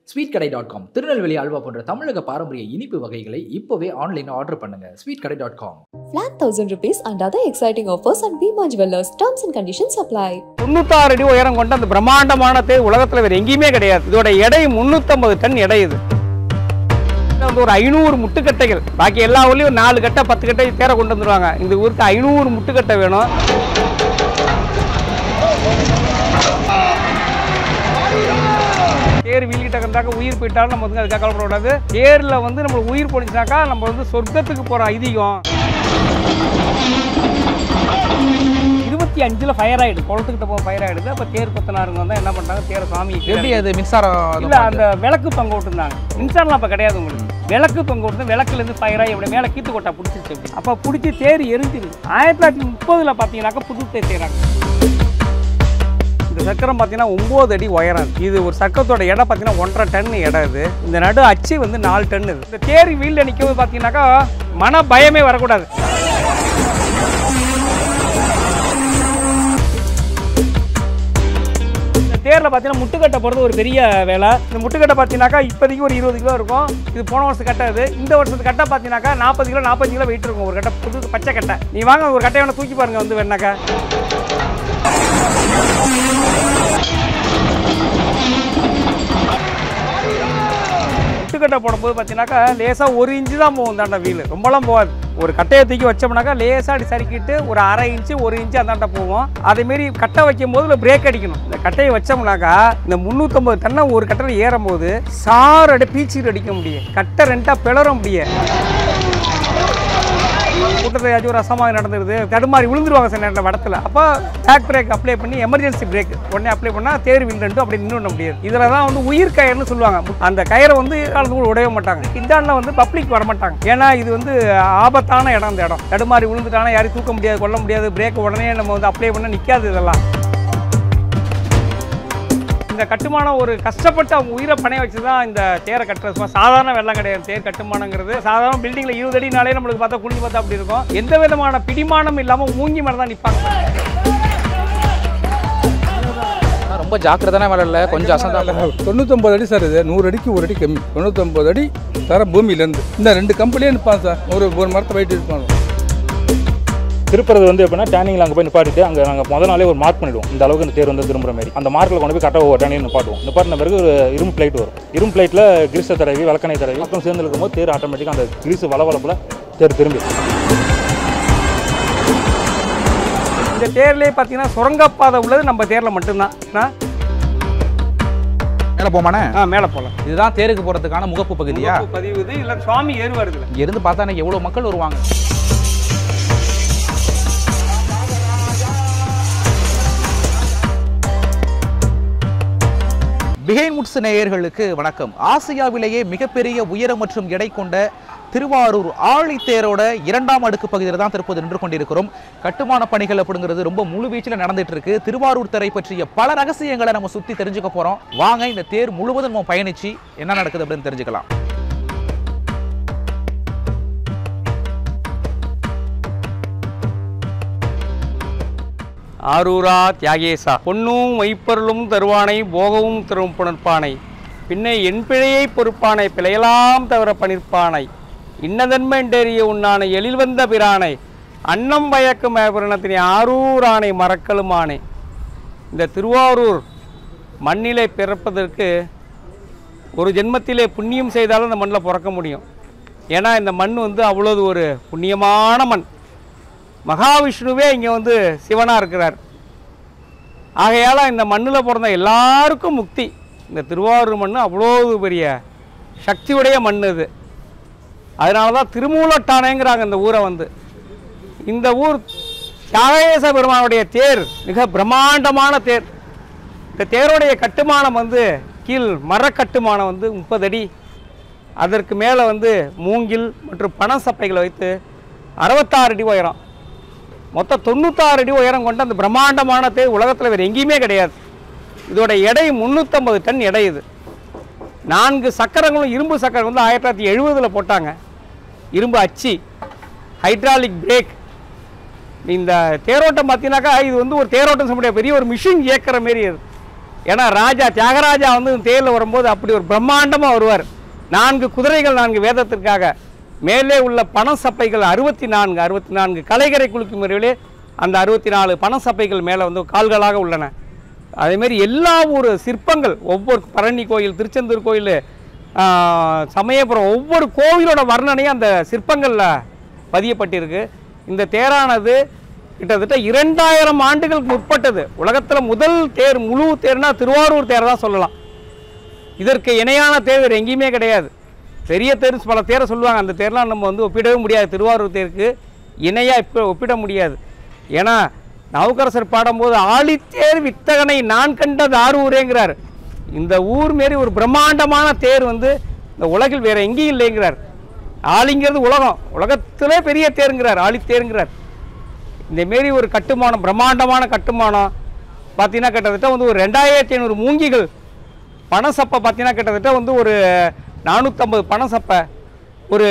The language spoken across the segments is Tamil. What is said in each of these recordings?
ஸ்வீட் கடை டாட் காம் திருநெல்வேலி அல்வா போன்ற தமிழக பாரம்பரிய இனிப்பு வகைகளை இப்போவே ஆன்லைன் ஆர்டர் பண்ணுங்க ஸ்வீட் கடை dot com Flat 1000 rupees and other exciting offers at Bima Jewelers. Terms and conditions apply. தொண்ணூத்தாறு அடி உயரம் கொண்ட அந்த பிரம்மாண்டமான தேர் உலகத்துல வேற எங்கேயுமே கிடையாது இதோட எடை 350 டன் எடை இது இது வந்து ஒரு ஐநூறு முட்டுக்கட்டைகள் பாக்கி எல்லா ஊர்லயும் ஒரு நாலு கட்டை பத்து கட்டை தேரை கொண்டு வந்துருவாங்க இந்த ஊருக்கு ஐநூறு முட்டுக்கட்டை வேணும் தேர் வீழ்கிட்ட இருந்தாக்க உயிர் போயிட்டாலும் நம்ம வந்து அதுக்காக கவலைப்படக்கூடாது தேரில் வந்து நம்ம உயிர் போனிச்சுனாக்கா நம்ம வந்து சொர்க்கத்துக்கு போகிற ஐதீகம் இருபத்தி அஞ்சில் ஃபயர் ஆயிடுது குளத்துக்கிட்ட போக ஃபயர் ஆயிடுது அப்போ தேர் கொத்தனாருங்க வந்து என்ன பண்ணுறாங்க தேரை சாமி எப்படி அது மின்சாரம் இல்ல அந்த விளக்கு தொங்க விட்டுருந்தாங்க மின்சாரம்லாம் அப்போ கிடையாது உங்களுக்கு விளக்கு தொங்க விட்டு விளக்குலேருந்து ஃபயர் ஆகி இப்படி மேலே கீத்து கொட்டா பிடிச்சிருச்சு அப்படி அப்போ பிடிச்சி தேர் எரிஞ்சிருது ஆயிரத்தி தொள்ளாயிரத்தி முப்பதில் பார்த்தீங்கன்னாக்கா புது தேர் செய்கிறாங்க இந்த சக்கரம் பார்த்தீங்கன்னா ஒம்பது அடி உயரம் இருக்கு. இது ஒரு சக்கரத்தோட எடை பார்த்தீங்கன்னா ஒன்றரை டன் இடம் இது இந்த நடு அச்சு வந்து நாலு டன் இது இந்த தேர் வீலில் நிற்கும் பார்த்தீங்கன்னாக்கா மன பயமே வரக்கூடாது இந்த தேரில் பார்த்தீங்கன்னா முட்டுக்கட்டை போகிறது ஒரு பெரிய வேலை இந்த முட்டுக்கட்டை பார்த்தீங்கன்னாக்கா இப்போதைக்கு ஒரு இருபது கிலோ இருக்கும் இது போன வருஷம் கட்டை இது இந்த வருஷத்து கட்டை பார்த்தீங்கன்னாக்கா நாற்பது கிலோ நாற்பது கிலோ வெயிட் இருக்கும் ஒரு கட்டை புது பச்சை கட்டை நீ வாங்க ஒரு கட்டையை வேணா தூக்கி பாருங்க வந்து வேணாக்கா முட்டுக்கட்டை போடும்போது பார்த்தீங்கன்னாக்கா லேசாக ஒரு இன்ச்சு தான் போகும் தாண்டா வீல் ரொம்பலாம் போகாது ஒரு கட்டையை தூக்கி வச்சோம்னாக்கா லேசாக அப்படி சறுக்கிட்டு ஒரு அரை இன்ச்சு ஒரு இன்ச்சு அந்தாண்ட போவோம் அதேமாரி கட்டை வைக்கும் போது பிரேக் அடிக்கணும் இந்த கட்டையை வச்சோம்னாக்கா இந்த முந்நூற்றம்பது டன்னை ஒரு கட்டையில் ஏறும்போது சார் அடி பீச்சிட்டு அடிக்க முடியும் கட்டை ரெண்டாக பிளற முடியும் கூட்டத்தில் ஏதாச்சும் ஒரு அசமாக நடந்துருது தடுமாறி விழுந்துருவாங்க சில நேரத்தில் வடத்தில் அப்போ பேக் பிரேக் அப்ளை பண்ணி எமர்ஜென்சி பிரேக் உடனே அப்ளை பண்ணால் தேர் விழுந்துட்டு அப்படி நின்று விட முடியாது இதில் தான் வந்து உயிர் கயிறுன்னு சொல்லுவாங்க அந்த கயிறை வந்து காலத்து கூட உடையவே மாட்டாங்க இந்தாண்டில் வந்து பப்ளிக் வர மாட்டாங்க ஏன்னா இது வந்து ஆபத்தான இடம் அந்த இடம் தடுமாறி விழுந்துட்டானா யாரையும் தூக்க முடியாது கொல்ல முடியாது பிரேக் உடனே நம்ம வந்து அப்ளை பண்ண நிற்காது இதெல்லாம் இந்த கட்டுமானம் ஒரு கஷ்டப்பட்டு அவங்க உயிரை பணைய வச்சு தான் இந்த தேரை கட்டுறது சும்மா சாதாரண வெள்ளம் கிடையாது தேர் கட்டுமானங்கிறது சாதாரண பில்டிங்கில் இருபது அடினாலே நம்மளுக்கு பார்த்தா குளிஞ்சு பார்த்தா அப்படி இருக்கும் எந்த விதமான பிடிமானம் இல்லாமல் மூங்கி மேலே தான் நிற்பாங்க ஆனா ரொம்ப ஜாக்கிரதான வேலை இல்லை கொஞ்சம் அசந்தா தொண்ணூத்தொம்பது அடி சார் இது நூறு அடிக்கு ஒரு அடி கம்மி தொண்ணூத்தொம்பது அடி தர பூமியிலேருந்து இந்த ரெண்டு கம்பெனியே நிற்பான் சார் ஒரு ஒரு மரத்தை போயிட்டு இருப்பாங்க திருப்புறது வந்து எப்படின்னா டேனிங்கில் அங்கே போய் நிப்பாட்டிட்டு அங்கே நாங்கள் முத நாளே ஒரு மார்க் பண்ணிடுவோம் இந்த அளவுக்கு இந்த தேர் வந்து திரும்புற மாதிரி அந்த மார்க்கில் கொண்டு போய் கரெக்டாக ஒரு டேனிங் நிப்பாட்டுவோம் நிப்பாட்டின பிறகு ஒரு இரும்பு பிளேட் வரும் இரும்பு பிளேட்டில் கிரீஸை தடவி விளக்கணை தடவி மக்கள் சேர்ந்து இருக்கும்போது தேர் ஆட்டோமேட்டிக்காக அந்த கிரீஸ் வளவளப்பில் தேர் திரும்பி இந்த தேர்லேயே பார்த்தீங்கன்னா சுரங்கப்பாதை உள்ளது நம்ம தேரில் மட்டும்தான் ஆ? மேலே போமானே ஆ மேலே போகலாம் இதுதான் தேருக்கு போகிறதுக்கான முகப்பு பகுதியா பதிவு இது இல்லை சுவாமி ஏறுவார் இதில் இங்க இருந்து பார்த்தா எனக்கு எவ்வளோ மக்கள் வருவாங்க பிஹைண்ட் முட்ஸ் நேயர்களுக்கு வணக்கம் ஆசியாவிலேயே மிகப்பெரிய உயரம் மற்றும் எடை கொண்ட திருவாரூர் ஆழித்தேரோட இரண்டாம் அடுக்கு பகுதியில் தான் தற்போது நின்று கொண்டிருக்கிறோம் கட்டுமான பணிகள் அப்படிங்கிறது ரொம்ப முழுவீச்சில் நடந்துட்டு இருக்கு திருவாரூர் தேரை பற்றிய பல ரகசியங்களை நம்ம சுத்தி தெரிஞ்சுக்க போறோம் வாங்க இந்த தேர் முழுவதும் நம்ம பயணிச்சு என்ன நடக்குது அப்படின்னு தெரிஞ்சுக்கலாம் ஆரூரா தியாகேசா பொன்னும் மைப்பொருளும் தருவானை போகவும் தரும் புணர்ப்பானை பின்னை என் பிழையை பொறுப்பானை பிழையெல்லாம் தவிர பணிர்ப்பானை இன்னதன்மெண்டேறிய உண்ணானை எழில் வந்த பிரானை அன்னம் பயக்கும் ஏபரணத்தினை ஆரூரானை மறக்கலுமானே இந்த திருவாரூர் மண்ணிலே பிறப்பதற்கு ஒரு ஜென்மத்திலே புண்ணியம் செய்தாலும் இந்த மண்ணில் பிறக்க முடியும் ஏன்னா இந்த மண் வந்து அவ்வளவு ஒரு புண்ணியமான மண் மகாவிஷ்ணுவே இங்கே வந்து சிவனாக இருக்கிறார் ஆகையால் இந்த மண்ணில் பிறந்த எல்லாருக்கும் முக்தி இந்த திருவாரூர் மண் அவ்வளோ பெரிய சக்தியுடைய மண் இது அதனால தான் திருமூலட்டானைங்கிறாங்க இந்த ஊரை வந்து இந்த ஊர் தியாகேச பெருமானுடைய தேர் மிக பிரம்மாண்டமான தேர் இந்த தேருடைய கட்டுமானம் வந்து கீழ் மரக்கட்டுமானம் வந்து முப்பது அடி அதற்கு மேலே வந்து மூங்கில் மற்றும் பண சப்பைகளை வைத்து அறுபத்தாறு அடி உயரம் மொத்தம் தொண்ணூத்தாறு அடி உயரம் கொண்ட அந்த பிரம்மாண்டமான தேர் உலகத்தில் வேறு எங்கேயுமே கிடையாது இதோட எடை முந்நூற்றம்பது டன் எடை இது நான்கு சக்கரங்களும் இரும்பு சக்கரம் வந்து ஆயிரத்தி தொள்ளாயிரத்தி எழுபதில் போட்டாங்க இரும்பு அச்சு ஹைட்ராலிக் பிரேக் இந்த தேரோட்டம் பார்த்தீங்கன்னாக்கா இது வந்து ஒரு தேரோட்டம் சொல்ல முடியாது பெரிய ஒரு மிஷின் இயக்கிற மாரி அது ஏன்னா ராஜா தியாகராஜா வந்து தேரில் வரும்போது அப்படி ஒரு பிரம்மாண்டமாக வருவார் நான்கு குதிரைகள் நான்கு வேதத்திற்காக மேலே உள்ள பண சப்பைகள் அறுபத்தி நான்கு அறுபத்தி நான்கு கலைகரை குலுக்கும் முறையிலே அந்த அறுபத்தி நாலு பண சப்பைகள் மேலே வந்து கால்களாக உள்ளன அதேமாரி எல்லா ஒரு சிற்பங்கள் ஒவ்வொரு பழனி கோயில் திருச்செந்தூர் கோயில் சமயபுரம் ஒவ்வொரு கோவிலோட வர்ணனையும் அந்த சிற்பங்களில் பதியப்பட்டிருக்கு இந்த தேரானது கிட்டத்தட்ட இரண்டாயிரம் ஆண்டுகளுக்கு முற்பட்டது உலகத்தில் முதல் தேர் முழு தேர்னா திருவாரூர் தேர் தான் சொல்லலாம் இதற்கு இணையான தேர் வேறு எங்கேயுமே கிடையாது பெரிய தேர் பல தேரை சொல்லுவாங்க அந்த தேர்லாம் நம்ம வந்து ஒப்பிடவே முடியாது திருவாரூர் தேருக்கு இணையாக இப்போ ஒப்பிட முடியாது ஏன்னா நவுக்கரசர் பாடும்போது ஆழித்தேர் வித்தகனை நான் கண்டது ஆரூரேங்கிறார் இந்த ஊர் மாரி ஒரு பிரம்மாண்டமான தேர் வந்து இந்த உலகில் வேற எங்கேயும் இல்லைங்கிறார் ஆழிங்கிறது உலகம் உலகத்திலே பெரிய தேருங்கிறார் ஆழித்தேருங்கிறார் இந்த மாரி ஒரு கட்டுமானம் பிரம்மாண்டமான கட்டுமானம் பார்த்தீங்கன்னா கிட்டத்தட்ட வந்து ஒரு ரெண்டாயிரத்தி ஐநூறு மூங்கிகள் பனசப்பை பார்த்தீங்கன்னா கிட்டத்தட்ட வந்து ஒரு நானூற்றம்பது பனசப்பை ஒரு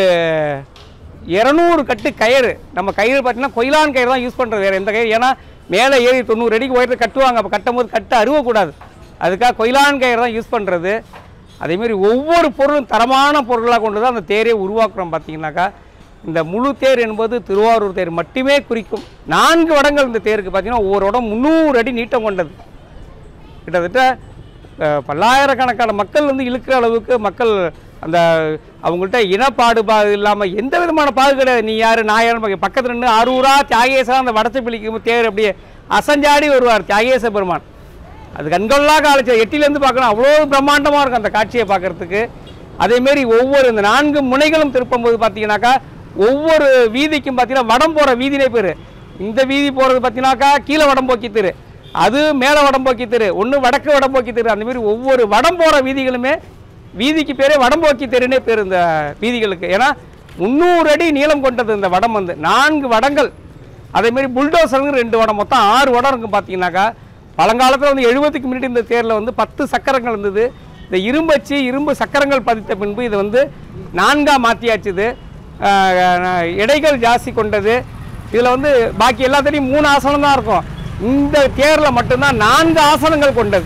இரநூறு கட்டு கயிறு நம்ம கயிறு பார்த்தீங்கன்னா கொயிலான் கயிறு தான் யூஸ் பண்ணுறது வேறு எந்த கயிறு ஏன்னா மேலே ஏறி தொண்ணூறு அடிக்கு உயரத்தை கட்டுவாங்க அப்போ கட்டும்போது கட்டு அருவக்கூடாது அதுக்காக கொயிலான் கயிறு தான் யூஸ் பண்ணுறது அதேமாரி ஒவ்வொரு பொருளும் தரமான பொருளாக கொண்டு தான் அந்த தேரே உருவாக்குறோம் பார்த்தீங்கன்னாக்கா இந்த முழு தேர் என்பது திருவாரூர் தேர் மட்டுமே குறிக்கும் நான்கு வடங்கள் இந்த தேருக்கு பார்த்தீங்கன்னா ஒவ்வொரு இடம் முந்நூறு அடி நீட்டம் கொண்டது கிட்டத்தட்ட அஹ், பல்லாயிரக்கணக்கான மக்கள் வந்து இழுக்கிற அளவுக்கு மக்கள் அந்த அவங்கள்ட்ட இனப்பாடுபாடு இல்லாமல் எந்த விதமான பாடு கிடையாது நீ யார் நான் யாரு பக்கத்தில் நின்று அரூரா தியாகேசா அந்த வடத்தை பிடிக்கும் தேர் அப்படியே அசஞ்சாடி வருவார் தியாகேச பெருமான் அது கண்கொள்ளா காலச்ச எட்டிலேருந்து பார்க்கணும் அவ்வளோ பிரம்மாண்டமாக இருக்கும் அந்த காட்சியை பார்க்கறதுக்கு அதேமாரி ஒவ்வொரு இந்த நான்கு முனைகளும் திருப்பும்போது பார்த்தீங்கன்னாக்கா ஒவ்வொரு வீதிக்கும் பார்த்தீங்கன்னா வடம் போகிற வீதினே பேர் இந்த வீதி போகிறது பார்த்தீங்கன்னாக்கா கீழே வடம்போக்கி தெரு அது மேலே வடம்போக்கி தெரு ஒன்று வடக்கு வடம்போக்கி தெரு அந்த மாதிரி ஒவ்வொரு வடம் போகிற வீதிகளுமே வீதிக்கு பேரே வடம்போக்கி தெருனே பேர் இந்த வீதிகளுக்கு ஏன்னா முந்நூறு அடி நீளம் கொண்டது இந்த வடம் வந்து நான்கு வடங்கள் அதேமாரி புல்டோசருங்க ரெண்டு வடம் மொத்தம் ஆறு வடம் இருக்கும் பார்த்தீங்கன்னாக்கா பழங்காலத்தில் வந்து எழுபதுக்கு முன்னாடி இந்த தேரில் வந்து பத்து சக்கரங்கள் இருந்தது இந்த இரும்பச்சு இரும்பு சக்கரங்கள் பதித்த பின்பு இது வந்து நான்கா மாற்றியாச்சுது ஆஹ் எடைகள் ஜாஸ்தி கொண்டது இதில் வந்து பாக்கி எல்லாத்துலேயும் மூணு ஆசனம் தான் இருக்கும் இந்த தேரில் மட்டும்தான் நான்கு ஆசனங்கள் கொண்டது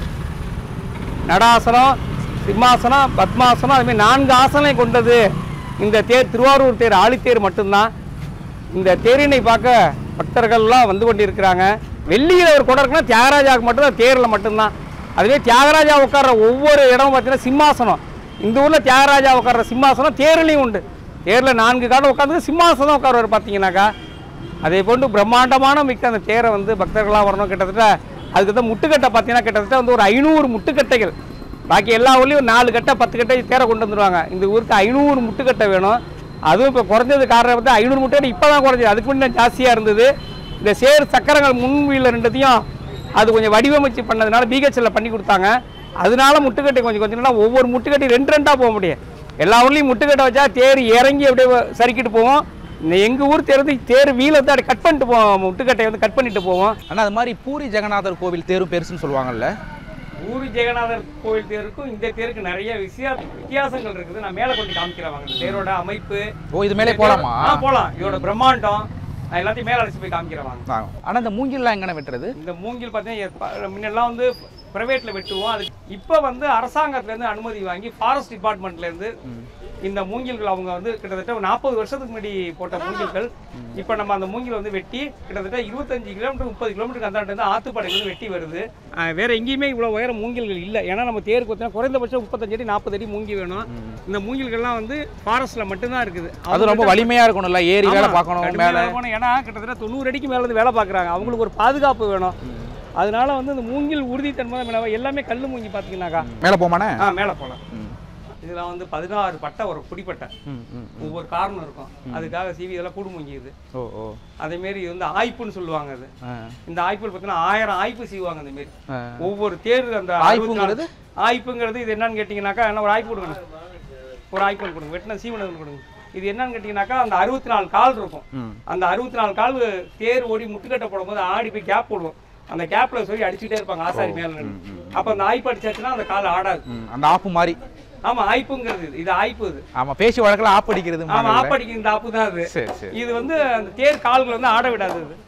நடாசனம் சிம்மாசனம் பத்மாசனம் அதுமாதிரி நான்கு ஆசனம் கொண்டது இந்த தேர் திருவாரூர் தேர் ஆழித்தேர் மட்டும்தான் இந்த தேரினை பார்க்க பக்தர்கள்லாம் வந்து கொண்டிருக்கிறாங்க வெள்ளியில் ஒரு குடம் இருக்குன்னா தியாகராஜாவுக்கு மட்டும்தான் தேரில் மட்டும்தான் அதுவே தியாகராஜா உட்கார்ற ஒவ்வொரு இடமும் பார்த்தீங்கன்னா சிம்மாசனம் இந்த ஊரில் தியாகராஜா உட்கார்ற சிம்மாசனம் தேர்லையும் உண்டு தேரில் நான்கு காலம் உட்காந்து சிம்மாசனம் உட்காருவார் பார்த்தீங்கன்னாக்கா அதே போன்று பிரம்மாண்டமான மிக்க அந்த தேரை வந்து பக்தர்களாக வரணும் கிட்டத்தட்ட அதுக்கு தான் முட்டுக்கட்டை பார்த்தீங்கன்னா கிட்டத்தட்ட வந்து ஒரு ஐநூறு முட்டுக்கட்டைகள் பாக்கி எல்லா ஊர்லேயும் ஒரு நாலு கட்டை பத்து கட்டை தேரை கொண்டு வந்துருவாங்க இந்த ஊருக்கு ஐநூறு முட்டுக்கட்டை வேணும் அதுவும் இப்போ குறைஞ்சது காரணம் வந்து ஐநூறு முட்டை இப்போ தான் குறைஞ்சது அதுக்கு முன்னாடி ஜாஸ்தியாக இருந்தது இந்த சேர் சக்கரங்கள் முன்வீல ரெண்டுத்தையும் அது கொஞ்சம் வடிவமைச்சு பண்ணதுனால பிஹெச்எல்ல பண்ணி கொடுத்தாங்க அதனால முட்டுக்கட்டை கொஞ்சம் கொஞ்சம் ஒவ்வொரு முட்டுக்கட்டை ரெண்டு ரெண்டாக போக முடியும் எல்லா ஊர்லேயும் முட்டுக்கட்டை வச்சா தேர் இறங்கி அப்படியே சறுக்கிட்டு போவோம் இந்த எங்கள் ஊர் தேர் வந்து தேர் வீலை வந்து அப்படி கட் பண்ணிட்டு போவோம் முட்டுக்கட்டையை வந்து கட் பண்ணிட்டு போவோம் ஆனால் அது மாதிரி பூரி ஜெகநாதர் கோவில் தேரும் பெருசுன்னு சொல்லுவாங்கல்ல பூரி ஜெகநாதர் கோவில் தேருக்கும் இந்த தேருக்கு நிறைய விஷய வித்தியாசங்கள் இருக்குது நான் மேலே கொண்டு காமிக்கிறேன் வாங்க இந்த தேரோட அமைப்பு ஓ இது மேலே போகலாமா ஆ போகலாம் இதோட பிரம்மாண்டம் நான் எல்லாத்தையும் மேலே அழைச்சி போய் காமிக்கிறேன் வாங்க ஆனால் இந்த மூங்கில்லாம் எங்கன வெட்டுறது இந்த மூங்கில் பார்த்தீங்கன்னா முன்னெல்லாம் வந்து ப்ரைவேட்டில் வெட்டுவோம் அது இப்போ வந்து அரசாங்கத்துலேருந்து அனுமதி வாங்கி ஃபாரஸ்ட் டிபார்ட்மெண்ட்லேருந்து இந்த மூங்கில்கள் அவங்க வந்து கிட்டத்தட்ட ஒரு நாற்பது வருஷத்துக்கு முன்னாடி போட்ட மூங்கில்கள் இப்போ நம்ம அந்த மூங்கில் வந்து வெட்டி கிட்டத்தட்ட இருபத்தஞ்சு கிலோமீட்டர் முப்பது கிலோமீட்டருக்கு அந்த இருந்து ஆத்துப்பாடையிலேருந்து வெட்டி வருது ஆஹ் வேற எங்கேயுமே இவ்வளோ உயர மூங்கில்கள் இல்லை ஏன்னா நம்ம தேருக்கு பார்த்தீங்கன்னா குறைந்தபட்சம் முப்பத்தஞ்சு அடி நாற்பது அடி மூங்கி வேணும் இந்த மூங்கில்கள்லாம் வந்து ஃபாரஸ்ட்டில் மட்டும்தான் இருக்குது அது ரொம்ப வலிமையா இருக்கணும்ல ஏறி வேலை ஆமா, பார்க்கணும் கடுமையா மேலே வேலை பார்க்கணும். ஏன்னா கிட்டத்தட்ட தொண்ணூறு அடிக்கு மேல இருந்து வேலை பார்க்குறாங்க அவங்களுக்கு ஒரு பாதுகாப்பு வேணும் அதனால வந்து இந்த மூங்கில் உறுதித்தன்மை தான் மேல எல்லாமே கல் மூங்கி பார்த்தீங்கன்னாக்கா மேலே போமானே ஆ மேலே போகலாம் இதெல்லாம் வந்து பதினாறு பட்டை ஒரு குடிப்பட்டை ம் ம் ஒவ்வொரு காரணம் இருக்கும் அதுக்காக சீவி இதெல்லாம் கூடு மூங்கிது ஓ ஓ அதேமாரி இது வந்து ஆய்ப்புன்னு சொல்லுவாங்க அது ஆ இந்த ஆய்ப்புல பார்த்தீங்கன்னா ஆயிரம் ஆய்ப்பு செய்வாங்க அந்த மாரி ஆ. ஒவ்வொரு தேர் அந்த ஆய்ப்புங்கிறது? 64 ஆய்ப்புங்கிறது இது என்னன்னு கேட்டிங்கனாக்கா என்ன ஒரு ஆய்ப்பு கொடுங்க ஒரு ஆய்ப்பு கொடுங்க வெட்டின சீவனம் கொடுங்க இது என்னன்னு கேட்டிங்கனாக்கா அந்த அறுபத்தி நாலு கால் இருக்கும் ம் அந்த அறுபத்தி நாலு கால் தேர் ஓடி முட்டுக்கட்டை போடும்போது ஆடி போய் கேப் போடுவோம் அந்த கேப்ல சொல்லி அடிச்சுட்டே இருப்பாங்க ஆசாரி மேல நின்னு. அப்ப அந்த ஆய்ப்பு அடிச்சாச்சுன்னா அந்த கால் ஆடாது ம் அந்த ஆப்பு மாதிரி ஆமா ஆய்ப்புங்கிறது இது. இது ஆய்ப்பு இது ஆமா பேச்சு வழக்கில் ஆப்பு அடிக்கிறது ஆமா ஆப்படிக்கு இந்த ஆப்பு தான் அது சரி சரி இது வந்து அந்த தேர் கால்கள் வந்து ஆட விடாது இது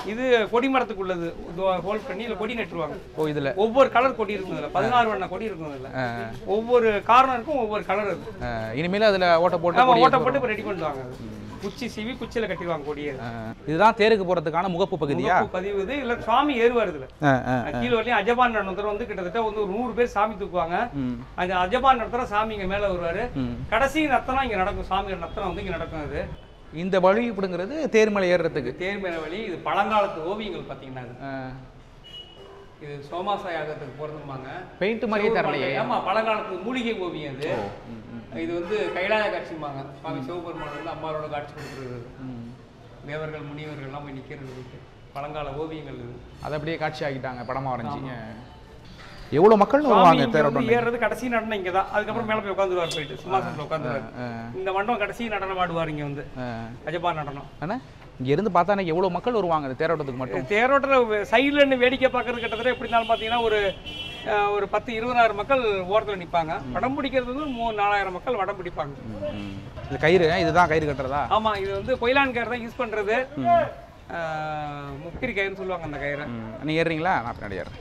இது கொடி மரத்துக்கு உள்ளது ஹோல்ட் பண்ணி இதில் கொடி நட்டுருவாங்க ஓ இதில் ஒவ்வொரு கலர் கொடி இருக்கும் இதில் பதினாறு வண்ண கொடி இருக்கும் இதில் ஒவ்வொரு கார்னருக்கும் ஒவ்வொரு கலர் அது இனிமேல் அதில் ஓட்ட போட்டு ஆமா கொடியை ஓட்ட போட்டு இப்போ ரெடி பண்ணுவாங்க அது குச்சி சீவி குச்சியில் கட்டிடுவாங்க கொடியை ஆ, இதுதான் தேருக்கு போகிறதுக்கான முகப்பு பகுதியா முகப்பு பதிவு இது இல்லை சுவாமி ஏறுவார் இதில் ஆ, ஆ, கீழே வரலையும் அஜபான் நடத்துற வந்து கிட்டத்தட்ட வந்து ஒரு நூறு பேர் சாமி தூக்குவாங்க ம் அந்த அஜபான் நடத்துற சாமி இங்க மேல வருவாரு ம். கடைசி நத்தனம் இங்க நடக்கும் சாமி நத்தனம் வந்து இங்க நடக்கும் அது இந்த வழி இப்படிங்கிறது தேர்மலை ஏறுறதுக்கு தேர்மேல வழி இது பழங்காலத்து ஓவியங்கள் பாத்தீங்கன்னா இது. ஆ, இது சோமாசா யாகத்துக்கு பிறந்துருப்பாங்க பெயிண்ட் மாதிரியே தரலையே ஆமா பழங்காலத்து மூலிகை ஓவியம் அது இது வந்து கைலாய காட்சிம்பாங்க சுவாமி சிவபெருமான் வந்து அம்மாரோட காட்சி கொடுக்குறது ம். தேவர்கள் முனிவர்கள்லாம் போய் நிக்கிறது இருக்கு. பழங்கால ஓவியங்கள் இது அதை அப்படியே காட்சி ஆக்கிட்டாங்க படமா வரைஞ்சிங்க எவ்வளோ மக்கள் சுவாமி வருவாங்க இங்க வந்து தேரோட்டம் ஏறுறது கடைசி நடனம் இங்க தான் அதுக்கப்புறம் மேல போய் உட்காந்துருவார் போயிட்டு சிம்மாசனத்துல உட்காந்துருவார் இந்த மண்டபம் கடைசி நடனம் ஆடுவார் இங்க வந்து அஜபா நடனம் அண்ணா இங்க இருந்து பார்த்தா எனக்கு எவ்வளோ மக்கள் வருவாங்க இந்த தேரோட்டத்துக்கு மட்டும் தேரோட்டில் சைடில் இருந்து வேடிக்கை பார்க்கறது கிட்டத்தட்ட எப்படி இருந்தாலும் பார்த்தீங்கன்னா ஒரு அஹ், ஒரு பத்து இருபதாயிரம் மக்கள் ஓரத்தில் நிற்பாங்க வடம் பிடிக்கிறது வந்து மூணு நாலாயிரம் மக்கள் வடம் பிடிப்பாங்க ம். இது கயிறு இதுதான் கயிறு கட்டுறதா ஆமா இது வந்து கொயிலான் கயிறு தான் யூஸ் பண்றது அஹ், முக்கிரி கயிறுன்னு சொல்லுவாங்க அந்த கயிறை ம். நீ ஏறுறீங்களா நான் பின்னாடி ஏறுறேன்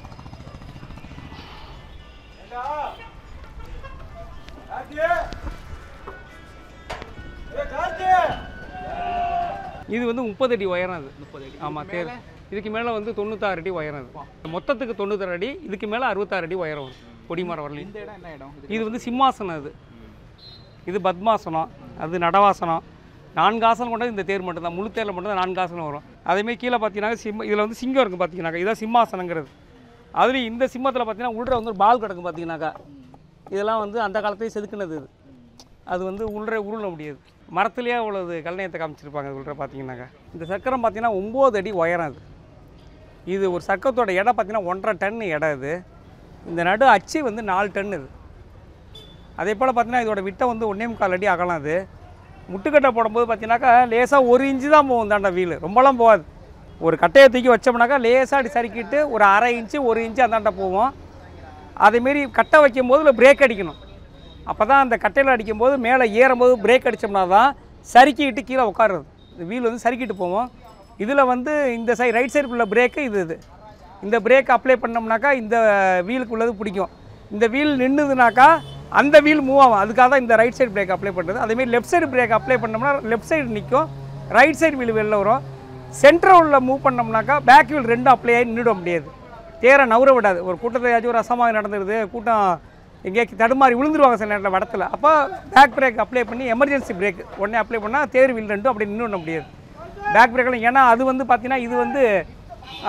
இது வந்து முப்பது அடி உயரம் அது முப்பது அடி ஆமாம் தேர் இதுக்கு மேலே வந்து தொண்ணூத்தாறு அடி உயரம் அது மொத்தத்துக்கு தொண்ணூத்தாறு அடி இதுக்கு மேலே அறுபத்தாறு அடி உயரம் வரும் கொடிமரம் வரலையும் இந்த இடம் என்ன இடம் இது வந்து சிம்மாசனம் அது இது பத்மாசனம் அது நடவாசனம் நான்கு ஆசனம் கொண்டது இந்த தேர் மட்டும்தான் முழு தேரில் மட்டும்தான் நான்கு ஆசனம் வரும் அதேமாதிரி கீழே பார்த்தீங்கன்னா சிம்ம இதில் வந்து சிங்கம் இருக்குது பார்த்தீங்கன்னாக்கா இதான் சிம்மாசனங்கிறது அதுலேயும் இந்த சிம்மத்தில் பார்த்தீங்கன்னா உள்ள வந்து ஒரு பால் கிடக்கும் பார்த்தீங்கன்னாக்கா இதெல்லாம் வந்து அந்த காலத்தையும் செதுக்குனது இது அது வந்து உள்ளே உருள முடியாது மரத்துலேயே அவ்வளவு கல்நயத்தை காமிச்சிருப்பாங்க அது உள்ள பார்த்தீங்கன்னாக்கா இந்த சக்கரம் பார்த்தீங்கன்னா ஒம்பது அடி உயரம் அது இது ஒரு சக்கரத்தோட எடை பார்த்தீங்கன்னா ஒன்றரை டன் எடை இது இந்த நடு அச்சு வந்து நாலு டன் இது அதே போல் பார்த்தீங்கன்னா இதோட விட்டம் வந்து ஒன்றே முக்கால் அடி அகலம் அது முட்டுக்கட்டை போடும்போது பார்த்தீங்கன்னாக்கா லேசாக ஒரு இன்ச்சு தான் போகும் தாண்டா வீல் ரொம்பலாம் போகாது ஒரு கட்டையை தூக்கி வச்சோம்னாக்கா லேசாக அப்படி சறுக்கிட்டு ஒரு அரை இன்ச்சு ஒரு இன்ச்சு அந்தாண்ட போவோம் அதேமாரி கட்டை வைக்கும் போது பிரேக் அடிக்கணும் அப்போ தான் அந்த கட்டையில் அடிக்கும்போது மேலே ஏறும்போது பிரேக் அடித்தோம்னா தான் சறுக்கிட்டு கீழே உட்காருறது இந்த வீல் வந்து சறுக்கிட்டு போவோம் இதில் வந்து இந்த சைடு ரைட் சைடு உள்ள பிரேக்கு இது இது இந்த பிரேக் அப்ளை பண்ணோம்னாக்கா இந்த வீலுக்கு உள்ளது பிடிக்கும் இந்த வீல் நின்றுதுனாக்கா அந்த வீல் மூவ் ஆகும் அதுக்காக தான் இந்த ரைட் சைடு பிரேக் அப்ளை பண்ணுறது அதேமாரி லெஃப்ட் சைடு பிரேக் அப்ளை பண்ணோம்னா லெஃப்ட் சைடு நிற்கும் ரைட் சைடு வீல் வெளில வரும் சென்டர் உள்ள மூவ் பண்ணோம்னாக்கா பேக் வீல் ரெண்டும் அப்ளை ஆகி நின்றுட முடியாது தேரை நவுற விடாது ஒரு கூட்டத்தை ஏதாச்சும் ஒரு அசமாக நடந்துருது கூட்டம் எங்கேயா தடுமாறி விழுந்துருவாங்க சில நேரத்தில் வடத்தில் அப்போ பேக் பிரேக் அப்ளை பண்ணி எமர்ஜென்சி பிரேக் உடனே அப்ளை பண்ணால் தேர் வீல் ரெண்டும் அப்படி நின்று விட முடியாது பேக் பிரேக்கெல்லாம் ஏன்னா அது வந்து பார்த்தீங்கன்னா இது வந்து ஆ,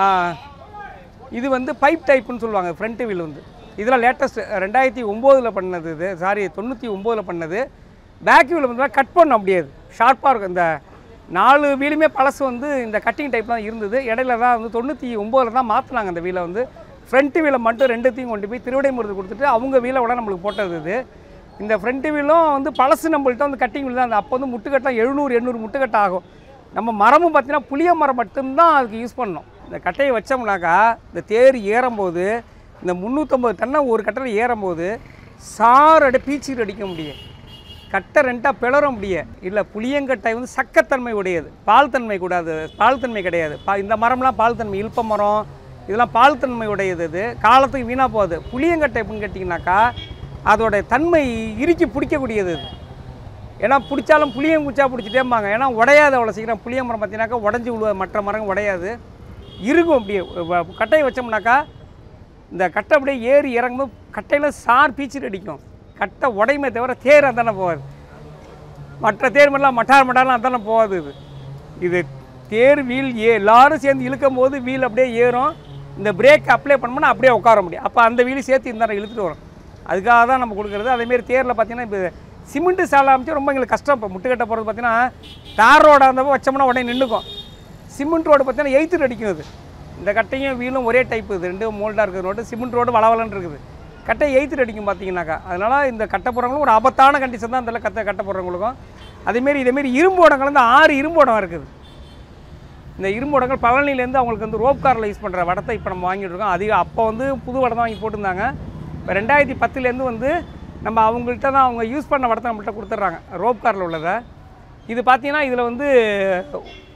இது வந்து பைப் டைப்புன்னு சொல்லுவாங்க ஃப்ரண்ட் வீல் வந்து இதெல்லாம் லேட்டஸ்ட் ரெண்டாயிரத்தி ஒம்போதில் பண்ணது இது சாரி தொண்ணூற்றி ஒம்போதில் பண்ணது பேக் வீல் வந்து கட் பண்ண முடியாது ஷார்ப்பாக இருக்கும் இந்த நாலு வீலுமே பழசு வந்து இந்த கட்டிங் டைப் தான் இருந்தது இடையில தான் வந்து தொண்ணூற்றி ஒம்போதில் தான் மாற்றினாங்க அந்த வீலை வந்து ஃப்ரண்ட் வீலை மட்டும் ரெண்டுத்தையும் கொண்டு போய் திருவிடைமுருது கொடுத்துட்டு அவங்க வீலை விட நம்மளுக்கு போட்டது இது இந்த ஃப்ரண்ட் வீலும் வந்து பழசு நம்மள்ட்ட வந்து கட்டிங் வீல் தான் அந்த அப்போ வந்து முட்டுக்கட்டம் எழுநூறு எண்ணூறு முட்டுக்கட்டை ஆகும் நம்ம மரமும் பார்த்தீங்கன்னா புளிய மரம் மட்டும்தான் அதுக்கு யூஸ் பண்ணோம் இந்த கட்டையை வச்சோம்னாக்கா இந்த தேர் ஏறும்போது இந்த முந்நூற்றம்பது டன்னை ஒரு கட்டையில் ஏறும்போது சார் அடி பீச்சிட்டு அடிக்க முடியும் கட்டை ரெண்டாக பிளற முடியும் இல்லை புளியங்கட்டை வந்து சக்கத்தன்மை உடையது பால் தன்மை கூடாது பால் தன்மை கிடையாது பா இந்த மரம்லாம் பால் தன்மை இல்ப்ப மரம் இதெல்லாம் பால் தன்மை உடையது இது காலத்துக்கு வீணாக போகுது புளியங்கட்டை எப்படின்னு கேட்டிங்கனாக்கா அதோட தன்மை இறுக்கி பிடிக்கக்கூடியது இது ஏன்னா பிடிச்சாலும் புளியம் குச்சா பிடிச்சிட்டேம்பாங்க ஏன்னா உடையாது அவ்வளோ சீக்கிரம் புளிய மரம் பார்த்தீங்கன்னாக்கா உடஞ்சி விழுவ மற்ற மரம் உடையாது இருக்கும் அப்படியே வ- கட்டையை வச்சோம்னாக்கா இந்த கட்டை அப்படியே ஏறி இறங்கும்போது கட்டையில் சார் பீச்சிட்டு அடிக்கும் கட்டை உடையுமே தவிர தேர் அந்தானே போகாது மற்ற தேர் மாதிரிலாம் மட்டார் மட்டார்லாம் அந்தானே போகாது இது இது தேர் வீல் ஏ எல்லாரும் சேர்ந்து இழுக்கும் போது வீல் அப்படியே ஏறும் இந்த பிரேக் அப்ளை பண்ணோம்னா அப்படியே உட்கார முடியும் அப்போ அந்த வீல் சேர்த்து இந்த இழுத்துட்டு வரும் அதுக்காக தான் நம்ம கொடுக்குறது அதேமாரி தேரில் பார்த்தீங்கன்னா இப்போ சிமெண்ட்டு சாலை அமைச்சு ரொம்ப எங்களுக்கு கஷ்டம் இப்போ முட்டுக்கட்டை போகிறது பார்த்தீங்கன்னா தார் ரோடாக இருந்தப்போ வச்சோம்னா உடனே நின்றுக்கும் சிமெண்ட் ரோடு பார்த்தீங்கன்னா எயித்து அடிக்கும் இது இந்த கட்டையும் வீலும் ஒரே டைப் இது ரெண்டு மோல்டாக இருக்கிற ரோடு சிமெண்ட் ரோடு வளவலன்னு இருக்குது கட்டை எயித்து அடிக்கும் பார்த்தீங்கன்னாக்கா அதனால் இந்த கட்டை போடுறவங்களும் ஒரு ஆபத்தான கண்டிஷன் தான் இந்த கட்டை கட்டை போடுறவங்களுக்கும் அதேமாரி இதேமாரி இரும்பு ஓடங்கள் வந்து ஆறு இரும்பு ஓடம் இருக்குது இந்த இரும்பு ஓடங்கள் பழனிலேருந்து அவங்களுக்கு வந்து ரோப் காரில் யூஸ் பண்ணுற வடத்தை இப்போ நம்ம வாங்கிட்டு இருக்கோம் அதிக அப்போ வந்து புது வடம் தான் வாங்கி போட்டிருந்தாங்க இப்போ ரெண்டாயிரத்தி பத்துலேருந்து வந்து நம்ம அவங்கள்ட்ட தான் அவங்க யூஸ் பண்ண வடத்தை நம்மள்ட்ட கொடுத்துட்றாங்க ரோப் காரில் உள்ளதை இது பார்த்தீங்கன்னா இதில் வந்து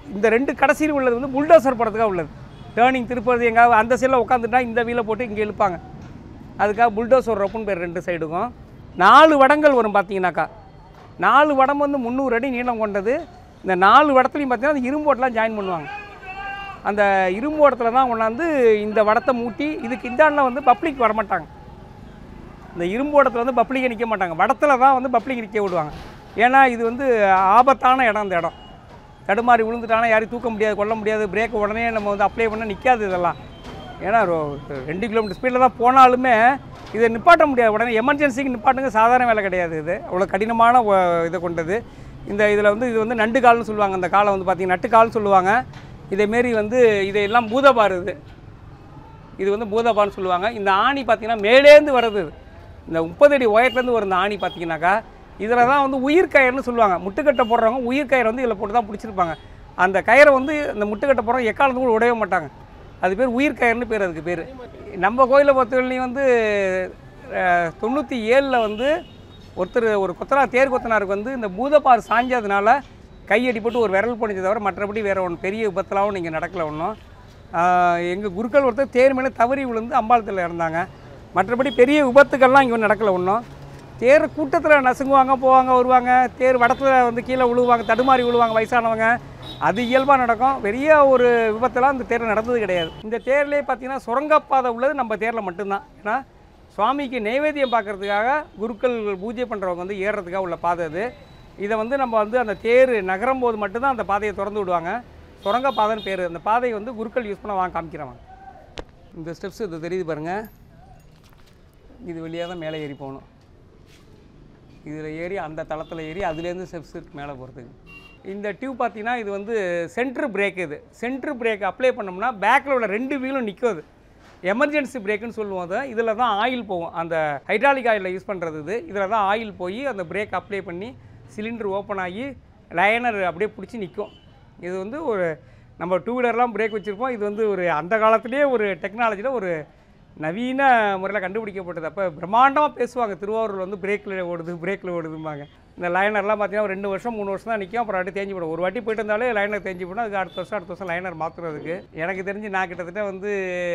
இந்த ரெண்டு கடைசியில் உள்ளது வந்து புல்டோசர் போடுறதுக்காக உள்ளது டேர்னிங் திருப்பதி எங்காவது அந்த சைடில் உட்காந்துட்டா இந்த வீலை போட்டு இங்கே இழுப்பாங்க அதுக்காக புல்டோசர் ரொப்புன்னு பேர் ரெண்டு சைடுக்கும் நாலு வடங்கள் வரும் பார்த்தீங்கன்னாக்கா நாலு வடம் வந்து முந்நூறு அடி நீளம் கொண்டது இந்த நாலு வடத்துலையும் பார்த்தீங்கன்னா அந்த இரும்பு ஓட்டெலாம் ஜாயின் பண்ணுவாங்க அந்த இரும்பு ஓட்டத்தில் தான் கொண்டாந்து இந்த வடத்தை மூட்டி இதுக்கு இந்தாண்டில் வந்து பப்ளிக் வரமாட்டாங்க இந்த இரும்பு ஓட்டத்தில் வந்து பப்ளிக்கை நிற்க மாட்டாங்க வடத்தில் தான் வந்து பப்ளிக் நிற்க விடுவாங்க ஏன்னா இது வந்து ஆபத்தான இடம் அந்த இடம் தடுமாறி விழுந்துட்டானா யாரையும் தூக்க முடியாது கொல்ல முடியாது பிரேக் உடனே நம்ம வந்து அப்ளை பண்ண நிற்காது இதெல்லாம் ஏன்னா ரொ- ரெண்டு கிலோமீட்டர் ஸ்பீடில் தான் போனாலுமே இதை நிப்பாட்ட முடியாது உடனே எமர்ஜென்சிக்கு நிப்பாட்டுங்க சாதாரண வேலை கிடையாது இது அவ்வளோ கடினமான ஒ- இதை கொண்டது இந்த இதில் வந்து இது வந்து நண்டு கால்னு சொல்லுவாங்க அந்த காலை வந்து பார்த்திங்கன்னா நட்டு கால்னு சொல்லுவாங்க இதேமாரி வந்து இதையெல்லாம் பூதபார் இது இது வந்து பூதபான்னு சொல்லுவாங்க இந்த ஆணி பார்த்தீங்கன்னா மேலேந்து வர்றது இது. இந்த முப்பது அடி உயரத்துலேருந்து வரும் இந்த ஆணி பார்த்தீங்கன்னாக்கா இதில் தான் வந்து உயிர் கயிறுன்னு சொல்லுவாங்க முட்டுக்கட்டை போடுறவங்க உயிர் கயிறு வந்து இதில் போட்டு தான் பிடிச்சிருப்பாங்க அந்த கயிறை வந்து இந்த முட்டுக்கட்டை போடுறவங்க எக்காலத்து கூட உடையவே மாட்டாங்க அது பேர் உயிர் கயிறுன்னு பேர் அதுக்கு பேர் நம்ம கோயிலை பொறுத்தவரையிலையும் வந்து அஹ், தொண்ணூற்றி ஏழில் வந்து ஒருத்தர் ஒரு கொத்தனா தேர் கொத்தனாருக்கு வந்து இந்த பூதப்பார் சாஞ்சதுனால கையடிப்பட்டு ஒரு விரல் போனிச்சே தவிர மற்றபடி வேறு ஒன்று பெரிய விபத்துலாவும் நீங்கள் நடக்கல ஒன்றும் எங்கள் குருக்கள் ஒருத்தர் தேர் மேலே தவறி விழுந்து அம்பாளத்தில் இறந்தாங்க மற்றபடி பெரிய விபத்துக்கள்லாம் இங்கே நடக்கல ஒன்றும் தேர் கூட்டத்தில் நசுங்குவாங்க போவாங்க வருவாங்க தேர் வடத்தில் வந்து கீழே விழுவாங்க தடுமாறி விழுவாங்க வயசானவங்க அது இயல்பாக நடக்கும் பெரிய ஒரு விபத்தெல்லாம் இந்த தேரில் நடந்தது கிடையாது இந்த தேர்லேயே பார்த்தீங்கன்னா சுரங்கப்பாதை உள்ளது நம்ம தேரில் மட்டும்தான் ஏன்னா சுவாமிக்கு நைவேத்தியம் பார்க்கறதுக்காக குருக்கள் பூஜை பண்ணுறவங்க வந்து ஏறுறதுக்காக உள்ள பாதை அது இதை வந்து நம்ம வந்து அந்த தேர் நகரும் போது மட்டும்தான் அந்த பாதையை திறந்து விடுவாங்க சுரங்கப்பாதைன்னு பேர் அந்த பாதையை வந்து குருக்கள் யூஸ் பண்ண வாங்க காமிக்கிறவங்க இந்த ஸ்டெப்ஸ் இது தெரியுது பாருங்கள் இது வழியாக தான் மேலே ஏறி போகணும் இதில் ஏறி அந்த தளத்தில் ஏறி அதுலேருந்து ஸ்டெப்ஸ் மேலே போகிறதுக்கு இந்த டியூப் பார்த்தீங்கன்னா இது வந்து சென்ட்ரு பிரேக் இது சென்ட்ரு பிரேக் அப்ளை பண்ணோம்னா பேக்கில் உள்ள ரெண்டு வீலும் நிற்கும் அது எமர்ஜென்சி பிரேக்குன்னு சொல்லுவோம் அதை இதில் தான் ஆயில் போகும் அந்த ஹைட்ராலிக் ஆயிலில் யூஸ் பண்ணுறது இது இதில் தான் ஆயில் போய் அந்த பிரேக் அப்ளை பண்ணி சிலிண்டர் ஓப்பன் ஆகி லைனர் அப்படியே பிடிச்சி நிற்கும் இது வந்து ஒரு நம்ம டூ வீலர்லாம் பிரேக் வச்சுருப்போம் இது வந்து ஒரு அந்த காலத்துலேயே ஒரு டெக்னாலஜியில் ஒரு நவீன முறையில் கண்டுபிடிக்கப்பட்டது அப்போ பிரம்மாண்டமாக பேசுவாங்க திருவாரூர் வந்து பிரேக்கில் ஓடுது பிரேக்கில் ஓடுதும்பாங்க இந்த லைனர்லாம் பார்த்தீங்கன்னா ஒரு ரெண்டு வருஷம் மூணு வருஷம் தான் நிற்கும் அப்புறம் அப்படியே தேஞ்சு போடும் ஒரு வாட்டி போயிட்டு இருந்தாலே லைனர் தேஞ்சு போடும் அதுக்கு அடுத்த வருஷம் அடுத்த வருஷம் லைனர் மாற்றுறதுக்கு எனக்கு தெரிஞ்சு நான் கிட்டத்தட்ட வந்து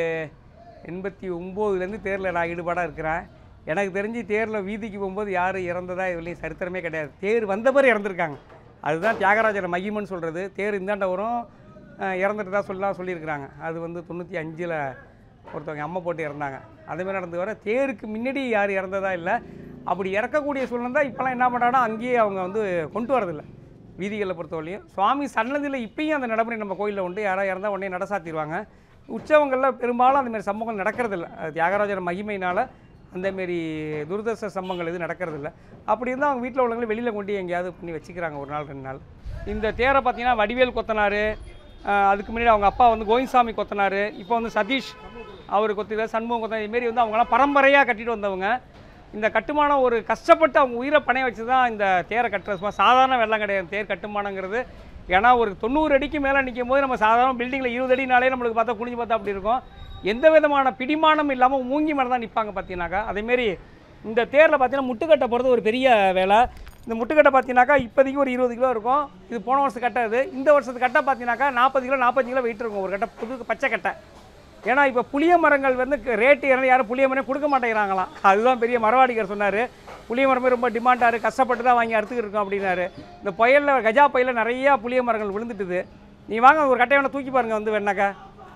எண்பத்தி ஒம்போதுலேருந்து தேரில் நான் ஈடுபாடாக இருக்கிறேன் எனக்கு தெரிஞ்சு தேரில் வீதிக்கு போகும்போது யார் இறந்ததா இதுலேயும் சரித்திரமே கிடையாது தேர் வந்த பிறகு இறந்துருக்காங்க அதுதான் தியாகராஜர் மகிமன்னு சொல்கிறது தேர் இந்தாண்ட வரும் அஹ், இறந்துட்டு தான் சொல்லலாம் சொல்லியிருக்கிறாங்க அது வந்து தொண்ணூற்றி அஞ்சில் ஒருத்தவங்க அம்மா போட்டு இறந்தாங்க அதேமாதிரி நடந்து வர தேருக்கு முன்னாடி யார் இறந்ததா இல்லை அப்படி இறக்கக்கூடிய சூழ்நிலை தான் இப்போலாம் என்ன பண்ணுறாங்கன்னா அங்கேயே அவங்க வந்து கொண்டு வரதில்லை வீதிகளை பொறுத்தவரையும் சுவாமி சன்னதியில் இப்பயும் அந்த நடைமுறை நம்ம கோயிலில் உண்டு யாராவது இறந்தால் உடனே நட சாத்திடுவாங்க உற்சவங்களில் பெரும்பாலும் அந்த மாதிரி சம்பவங்கள் நடக்கிறதில்ல அது தியாகராஜர் மகிமையினால் அந்தமாரி துரதர்ஷ சம்பவங்கள் எதுவும் நடக்கிறதில்ல அப்படி இருந்தால் அவங்க வீட்டில் உள்ளவங்களை வெளியில் கொண்டு எங்கேயாவது பண்ணி வச்சுக்கிறாங்க ஒரு நாள் ரெண்டு நாள் இந்த தேரை பார்த்தீங்கன்னா வடிவேல் கொத்தனார் அதுக்கு முன்னாடி அவங்க அப்பா வந்து கோவிந்தசாமி கொத்தனார் இப்போ வந்து சதீஷ் அவர் கொத்தினார் சண்முகம் கொத்தனார் இதுமாரி வந்து அவங்களாம் பரம்பரையாக கட்டிட்டு வந்தவங்க இந்த கட்டுமானம் ஒரு கஷ்டப்பட்டு அவங்க உயிரை பணைய வச்சு தான் இந்த தேரை கட்டுறது சும்மா சாதாரண வெள்ளம் கிடையாது தேர் கட்டுமானங்கிறது ஏன்னா ஒரு தொண்ணூறு அடிக்கு மேலே நிற்கும் போது நம்ம சாதாரண பில்டிங்கில் இருபது அடினாலே நம்மளுக்கு பார்த்தா குனிஞ்சு பார்த்தா அப்படி இருக்கும் எந்த விதமான பிடிமானம் இல்லாமல் மூங்கி மேலே தான் நிற்பாங்க பார்த்தீங்கன்னாக்கா அதேமாரி இந்த தேரில் பார்த்தீங்கன்னா முட்டுக்கட்டை போகிறது ஒரு பெரிய வேலை இந்த முட்டுக்கட்டை பார்த்தீங்கன்னாக்கா இப்போதைக்கு ஒரு இருபது கிலோ இருக்கும் இது போன வருஷம் கட்டை இது இந்த வருஷத்து கட்டை பார்த்தீங்கன்னாக்கா நாற்பது கிலோ நாற்பத்தஞ்சு கிலோ வெயிட் இருக்கும் ஒரு கட்டை புது பச்சை கட்டை ஏன்னா இப்போ புளிய மரங்கள் வந்து ரேட்டு ஏன்னா யாரும் புளிய மரம் கொடுக்க மாட்டேங்கிறாங்களாம் அதுதான் பெரிய மரவாடிகர் சொன்னார் புளிய மரமே ரொம்ப டிமாண்டாரு கஷ்டப்பட்டு தான் வாங்கி அறுத்துக்கிட்டு இருக்கோம் அப்படின்னாரு இந்த புயலில் கஜா புயலில் நிறையா புளிய மரங்கள் விழுந்துட்டுது நீ வாங்க ஒரு கட்டையை வேணா தூக்கி பாருங்க வந்து வேணாக்கா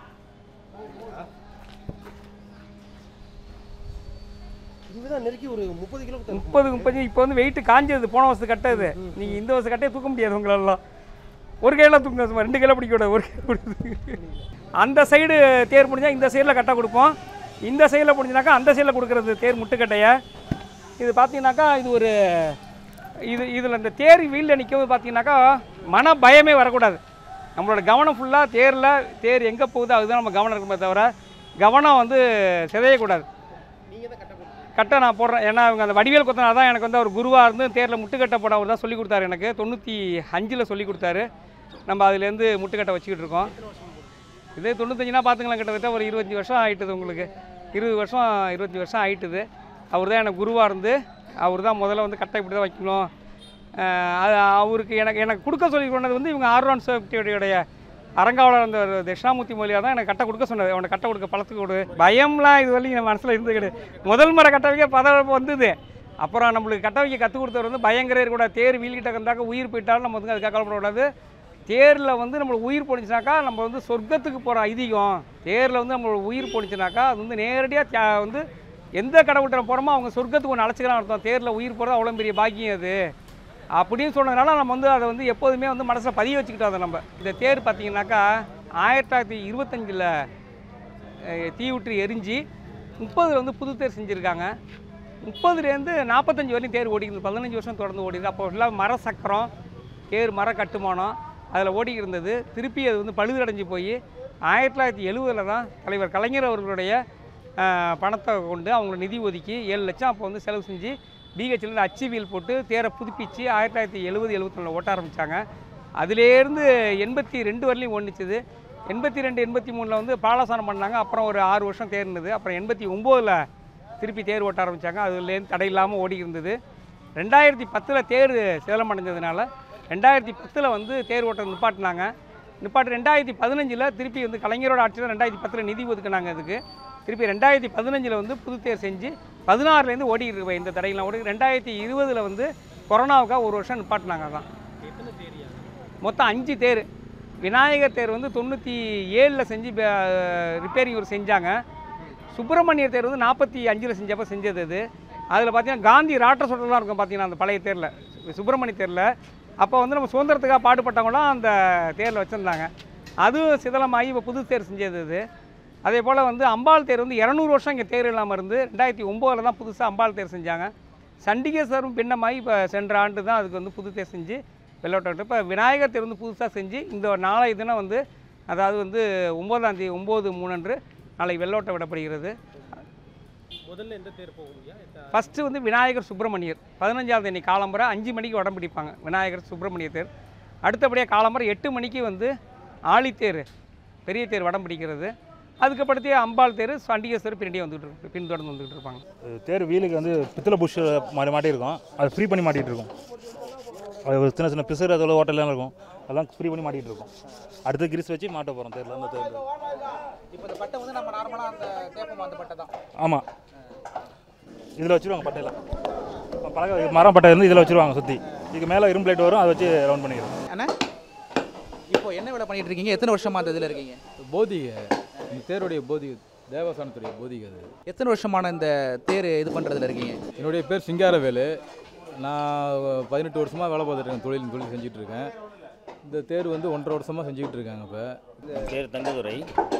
இதுதான் நெருக்கி ஒரு முப்பது கிலோ முப்பது முப்பது இப்போ வந்து வெயிட் காஞ்சது போன வருஷத்து கட்டது நீங்கள் இந்த வருஷம் கட்டையை தூக்க முடியாது உங்களெல்லாம் ஒரு கையில் தூங்க சும்மா ரெண்டு கையில் பிடிக்க கூடாது ஒரு கை பிடிச்சி அந்த சைடு தேர் முடிஞ்சால் இந்த சைடில் கட்டை கொடுப்போம் இந்த சைடில் முடிஞ்சுனாக்கா அந்த சைடில் கொடுக்குறது தேர் முட்டுக்கட்டையை இது பார்த்தீங்கன்னாக்கா இது ஒரு இது இதில் இந்த தேர் வீலில் நிற்கும் பார்த்தீங்கன்னாக்கா மன பயமே வரக்கூடாது நம்மளோட கவனம் ஃபுல்லாக தேரில் தேர் எங்கே போகுதோ அதுதான் நம்ம கவனம் இருக்குமே தவிர கவனம் வந்து சிதையக்கூடாது கட்டை நான் போடுறேன் ஏன்னா அவங்க அந்த வடிவேல் கொத்தனார் தான் எனக்கு வந்து அவர் குருவாக இருந்து தேரில் முட்டுக்கட்டை போட அவர் தான் சொல்லி கொடுத்தாரு எனக்கு தொண்ணூற்றி அஞ்சில் சொல்லி கொடுத்தாரு நம்ம அதுலேருந்து முட்டுக்கட்டை வச்சுக்கிட்டு இருக்கோம் இதே தொண்ணூத்தஞ்சுனா பார்த்துக்கலாம் கிட்டத்தட்ட ஒரு இருபத்தஞ்சி வருஷம் ஆயிட்டுது உங்களுக்கு இருபது வருஷம் இருபத்தஞ்சி வருஷம் ஆயிட்டுது அவர் தான் எனக்கு குருவாக இருந்து அவர் தான் முதல்ல வந்து கட்டை இப்படி தான் வைக்கணும் அஹ் அது அவருக்கு எனக்கு எனக்கு கொடுக்க சொல்லி கொண்டது வந்து இவங்க ஆர்வான் சேஃப்டியோடைய அரங்காவலர் அந்த ஒரு தட்சிணாமூர்த்தி மொழியாக தான் எனக்கு கட்ட கொடுக்க சொன்னது அவனை கட்ட கொடுக்க பழத்துக்கு கொடு பயம்லாம் இது வரையும் என் மனசில் இருந்தது கிடையாது முதல் முறை கட்ட வைக்க பதவிப்பு வந்தது அப்புறம் நம்மளுக்கு கட்ட வைக்க கற்றுக் கொடுத்தவர் வந்து பயங்கர கூட தேர் வீல்கிட்ட இருந்தாக்க உயிர் போயிட்டாலும் நம்ம வந்து அதுக்காக கவலைப்படக்கூடாது தேரில் வந்து நம்மளுக்கு உயிர் போணுச்சுனாக்கா நம்ம வந்து சொர்க்கத்துக்கு போகிற ஐதீகம் தேரில் வந்து நம்மளோட உயிர் போணுச்சுனாக்கா அது வந்து நேரடியாக வந்து எந்த கடவுள்கிட்ட போகிறோமோ அவங்க சொர்க்கத்துக்கு ஒன்று அழைச்சிக்கலாம் அர்த்தம் தேரில் உயிர் போகிறது அவ்வளோ பெரிய பாக்கியம் அது அப்படின்னு சொன்னதுனால நம்ம வந்து அதை வந்து எப்போதுமே வந்து மனசில் பதிய வச்சுக்கிட்டோம் அதை நம்ம இந்த தேர் பார்த்தீங்கன்னாக்கா ஆயிரத்தி தொள்ளாயிரத்தி இருபத்தஞ்சில் தீவுற்று எரிஞ்சு முப்பதில் வந்து புது தேர் செஞ்சுருக்காங்க முப்பதுலேருந்து நாற்பத்தஞ்சு வரையும் தேர் ஓடிக்கிறது பதினஞ்சு வருஷம் தொடர்ந்து ஓடிது அப்போ ஃபுல்லாக மர சக்கரம் தேர் மர கட்டுமானம் அதில் ஓடிக்கிட்டு இருந்தது திருப்பி அது வந்து பழுதடைஞ்சு போய் ஆயிரத்தி தொள்ளாயிரத்தி எழுபதில் தான் தலைவர் கலைஞர் அவர்களுடைய அஹ், பணத்தை கொண்டு அவங்கள நிதி ஒதுக்கி ஏழு லட்சம் அப்போ வந்து செலவு செஞ்சு பிஹெச்லேருந்து அச்சுவியல் போட்டு தேரை புதுப்பிச்சு ஆயிரத்தி தொள்ளாயிரத்தி எழுபது எழுபத்தொன்னில் ஓட்ட ஆரம்பித்தாங்க அதுலேருந்து எண்பத்தி ரெண்டு வரலையும் ஓடிச்சுது எண்பத்தி ரெண்டு எண்பத்தி மூணில் வந்து பாலாசனம் பண்ணாங்க அப்புறம் ஒரு ஆறு வருஷம் தேர்ந்தது அப்புறம் எண்பத்தி ஒம்போதில் திருப்பி தேர் ஓட்ட ஆரம்பித்தாங்க அதுலேருந்து தடை இல்லாமல் ஓடி இருந்தது ரெண்டாயிரத்தி பத்தில் தேர் சேலம் அடைஞ்சதுனால ரெண்டாயிரத்தி பத்தில் வந்து தேர் ஓட்டம் நிப்பாட்டினாங்க நிப்பாட்டு ரெண்டாயிரத்தி பதினஞ்சில் திருப்பி வந்து கலைஞரோட ஆட்சியில் ரெண்டாயிரத்தி பத்தில் நிதி ஒதுக்குனாங்க அதுக்கு திருப்பி ரெண்டாயிரத்தி பதினஞ்சில் வந்து புது தேர் செஞ்சு பதினாறுலேருந்து ஓடிட்டு இருக்கு இந்த தடையெல்லாம் ஓடி ரெண்டாயிரத்தி இருபதில் வந்து கொரோனாவுக்காக ஒரு வருஷம் நிப்பாட்டினாங்க அதான் மொத்தம் அஞ்சு தேர் விநாயகர் தேர் வந்து தொண்ணூற்றி ஏழில் செஞ்சு ரிப்பேரிங் ஒரு செஞ்சாங்க சுப்பிரமணியர் தேர் வந்து நாற்பத்தி அஞ்சில் செஞ்சப்போ செஞ்சது அது அதில் பார்த்தீங்கன்னா காந்தி ராட்ட சுடலாம் இருக்கும் பார்த்தீங்கன்னா அந்த பழைய தேரில் சுப்பிரமணிய தேரில் அப்போ வந்து நம்ம சுதந்திரத்துக்காக பாடுபட்டவங்களாம் அந்த தேரில் வச்சுருந்தாங்க அதுவும் சிதலமாகி இப்போ புது தேர் செஞ்சது அது அதே போல் வந்து அம்பாள் தேர் வந்து இரநூறு வருஷம் இங்கே தேர் இல்லாமல் இருந்து ரெண்டாயிரத்தி ஒம்போதில் தான் புதுசாக அம்பாள் தேர் செஞ்சாங்க சண்டிகேஸ்வரம் பின்னமாகி இப்போ சென்ற ஆண்டு தான் அதுக்கு வந்து புது தேர் செஞ்சு வெள்ளோட்டம் இப்போ விநாயகர் தேர் வந்து புதுசாக செஞ்சு இந்த நாளைய தினம் வந்து அதாவது வந்து ஒம்போதாம் தேதி ஒம்பது மூணன்று நாளை வெள்ளோட்டம் விடப்படுகிறது முதல்ல எந்த தேர் போகுங்கய்யா ஃபஸ்ட்டு வந்து விநாயகர் சுப்பிரமணியர் பதினஞ்சாவது தேதி காலம்பரை அஞ்சு மணிக்கு உடம்பு பிடிப்பாங்க விநாயகர் சுப்பிரமணிய தேர் அடுத்தபடியாக காலம்பரை எட்டு மணிக்கு வந்து ஆழித்தேர் பெரிய தேர் வடம் பிடிக்கிறது அதுக்கப்படுத்தி அம்பாள் தேர் சண்டிகேஸ்வரர் பின்னாடியே வந்துகிட்டு இருக்கு பின்தொடர்ந்து வந்துகிட்டு இருப்பாங்க தேர் வீலுக்கு வந்து பித்தளை புஷ் மாட்டி மாட்டியிருக்கும் அது ஃப்ரீ பண்ணி மாட்டிகிட்டு இருக்கும் அது ஒரு சின்ன சின்ன பிசுறு அதோட ஓட்டெல்லாம் இருக்கும் அதெல்லாம் ஃப்ரீ பண்ணி மாட்டிகிட்டு இருக்கும் அடுத்து கிரிஸ் வச்சு மாட்ட போகிறோம் தேரில் அந்த தேர் இப்போ இந்த பட்டை வந்து நம்ம நார்மலாக அந்த தேப்பம் அந்த பட்டை தான் ஆமாம் இதில் வச்சுருவாங்க பட்டையில் பழக மரம் பட்டை இருந்து இதில் வச்சுருவாங்க சுற்றி இதுக்கு மேலே இரும்பு பிளேட் வரும் அதை வச்சு ரவுண்ட் பண்ணிக்கிறோம் அண்ணா இப்போ என்ன வேலை பண்ணிட்டு இருக்கீங்க எத்தனை வருஷமா அந்த இதில் இருக்கீங்க போதிகை இந்த தேருடைய போதிகை தேவஸ்தானத்துடைய போதிகை அது எத்தனை வருஷமான இந்த தேர் இது பண்ணுறதுல இருக்கீங்க என்னுடைய பேர் சிங்காரவேலு நான் பதினெட்டு வருஷமாக வேலை பார்த்துட்டு இருக்கேன் தொழில் தொழில் செஞ்சுட்டு இருக்கேன் இந்த தேர் வந்து ஒன்றரை வருஷமாக செஞ்சுக்கிட்டு இருக்காங்க இப்போ பேர் தங்கதுரை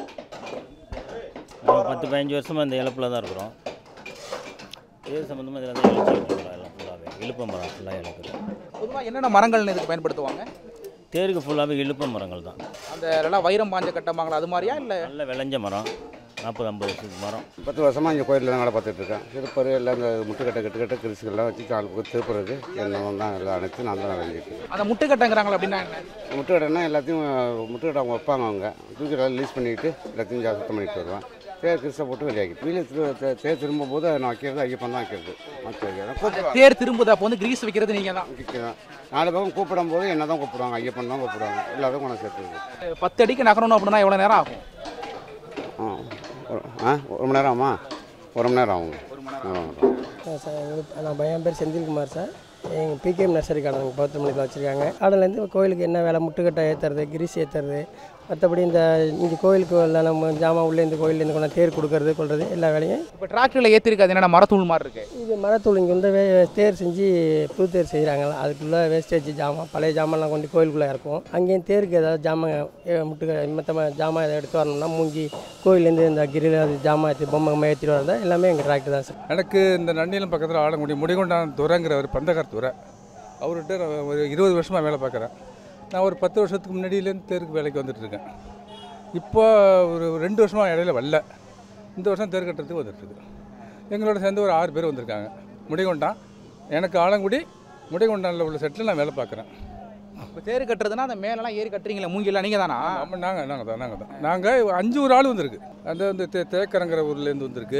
நம்ம பத்து பதினஞ்சு வருஷமாக இந்த இழப்பில் தான் இருக்கிறோம் தேர் சம்மந்தமாக இதில் தான் இழுச்சிட்டு இருக்கிறோம் எல்லாம் ஃபுல்லாகவே இழுப்ப மரம் ஃபுல்லாக இழக்குது பொதுவாக என்னென்ன மரங்கள்னு இதுக்கு பயன்படுத்துவாங்க தேருக்கு ஃபுல்லாகவே இழுப்ப மரங்கள் தான் அந்த நல்லா வைரம் பாஞ்ச கட்டமாங்களா அது மாதிரியா இல்லை நல்ல விளைஞ்ச மரம் நாற்பது ஐம்பது வருஷத்துக்கு மரம் பத்து வருஷமாக இங்கே கோயிலில் தான் வேலை பார்த்துட்டு இருக்கேன் திருப்பர் எல்லாம் இந்த முட்டுக்கட்டை கட்டுக்கட்டை கிறிஸ்துக்கெல்லாம் வச்சு கால் திருப்புறது என்ன தான் எல்லாம் அனைத்து நான் தான் செஞ்சுட்டு இருக்கேன் அந்த முட்டை கட்டங்கிறாங்களா அப்படின்னா என்ன முட்டுக்கட்டைனா எல்லாத்தையும் முட்டுக்கட்டை அவங்க வைப்பாங்க அவங்க தூக்கி எல்லாம் ரிலீஸ் பண்ணிட்டு எல்லாத்தையும் ஜா- சுத்தம் பண்ணிட்டு வருவேன் தேர் கிறிஸ்தை போட்டு வெளியாகிட்டு வீட்டில் திரு தே- தேர் திரும்பும் போது நான் வைக்கிறது ஐயப்பன் தான் வைக்கிறது மற்ற வைக்கிறேன் கூப்பிடுவாங்க தேர் திரும்புது அப்போ வந்து கிரீஸ் வைக்கிறது நீங்கள் தான் வைக்கிறேன். நாலு பக்கம் கூப்பிடும் போது என்ன தான் கூப்பிடுவாங்க ஐயப்பன் தான் கூப்பிடுவாங்க எல்லாத்தையும் கொண்டு சேர்த்துருக்கு பத்து அடிக்கு நகரணும் அப்படின்னா எவ்வளோ நேரம் ஆகும் ஆ ஒரு- ஆ ஒரு மணி நேரம் ஆகுமா ஒரு மணி நேரம் ஆகும் ஒரு மணி நேரம் ஆகும் சார் எங்களுக்கு நான் என் பேர் செந்தில்குமார் சார் எங்கள் பிகேஎம் நர்சரி கார்டன் பௌத்தமணியில் வச்சுருக்காங்க கார்டன்லேருந்து கோயிலுக்கு என்ன வேலை முட்டுக்கட்டை ஏற்றுறது கிரிஸ் ஏற்றுறது மற்றபடி இந்த இங்கே கோயிலுக்கு எல்லாம் நம்ம ஜாமான் உள்ளேருந்து கோயிலேருந்து கொண்டு தேர் கொடுக்கறது கொள்வது எல்லா வேலையும் இப்போ டிராக்டரில் ஏற்றிருக்கு என்னென்ன மரத்தூள் மாதிரி இருக்கு இது மரத்தூள் இங்கே வந்து வே தேர் செஞ்சு புது தேர் செய்கிறாங்களா அதுக்குள்ளே வேஸ்டேஜ் ஜாமான் பழைய ஜாமான்லாம் கொண்டு கோயிலுக்குள்ளே இருக்கும் அங்கேயும் தேருக்கு ஏதாவது ஜாமான் ஏ, முட்டுக்க மற்ற ஜாமான் எதாவது எடுத்து வரணும்னா மூங்கி கோயிலேருந்து இந்த கிரில் அது ஜாமான் ஏற்றி பொம்மை ஏற்றிட்டு வரதா எல்லாமே எங்கள் டிராக்டர் தான் சார் எனக்கு இந்த நன்னிலம் பக்கத்தில் ஆலங்குடி முடிகொண்டான் துறைங்கிறவர் பந்தகார் துறை அவர்கிட்ட நான் ஒரு இருபது வருஷமாக வேலை பார்க்குறேன் நான் ஒரு பத்து வருஷத்துக்கு முன்னாடியிலேருந்து தேருக்கு வேலைக்கு வந்துட்டு இருக்கேன் இப்போ ஒரு ரெண்டு வருஷமாக இடையில வரல இந்த வருஷம் தேர் கட்டுறதுக்கு வந்துட்டுருக்கு எங்களோட சேர்ந்து ஒரு ஆறு பேர் வந்திருக்காங்க முடிகொண்டான் எனக்கு ஆலங்குடி முடிகொண்டானில் உள்ள செட்டில் நான் வேலை பார்க்குறேன் இப்போ தேர் கட்டுறதுன்னா அந்த மேலெல்லாம் ஏறி கட்டுறீங்களா மூங்கிலாம் நீங்கள் தானா ஆமாம் நாங்கள் நாங்கள் தான் நாங்கள் தான் நாங்கள் அஞ்சு ஒரு ஆள் வந்திருக்கு அந்த வந்து தே தேக்கரங்கிற ஊர்லேருந்து வந்திருக்கு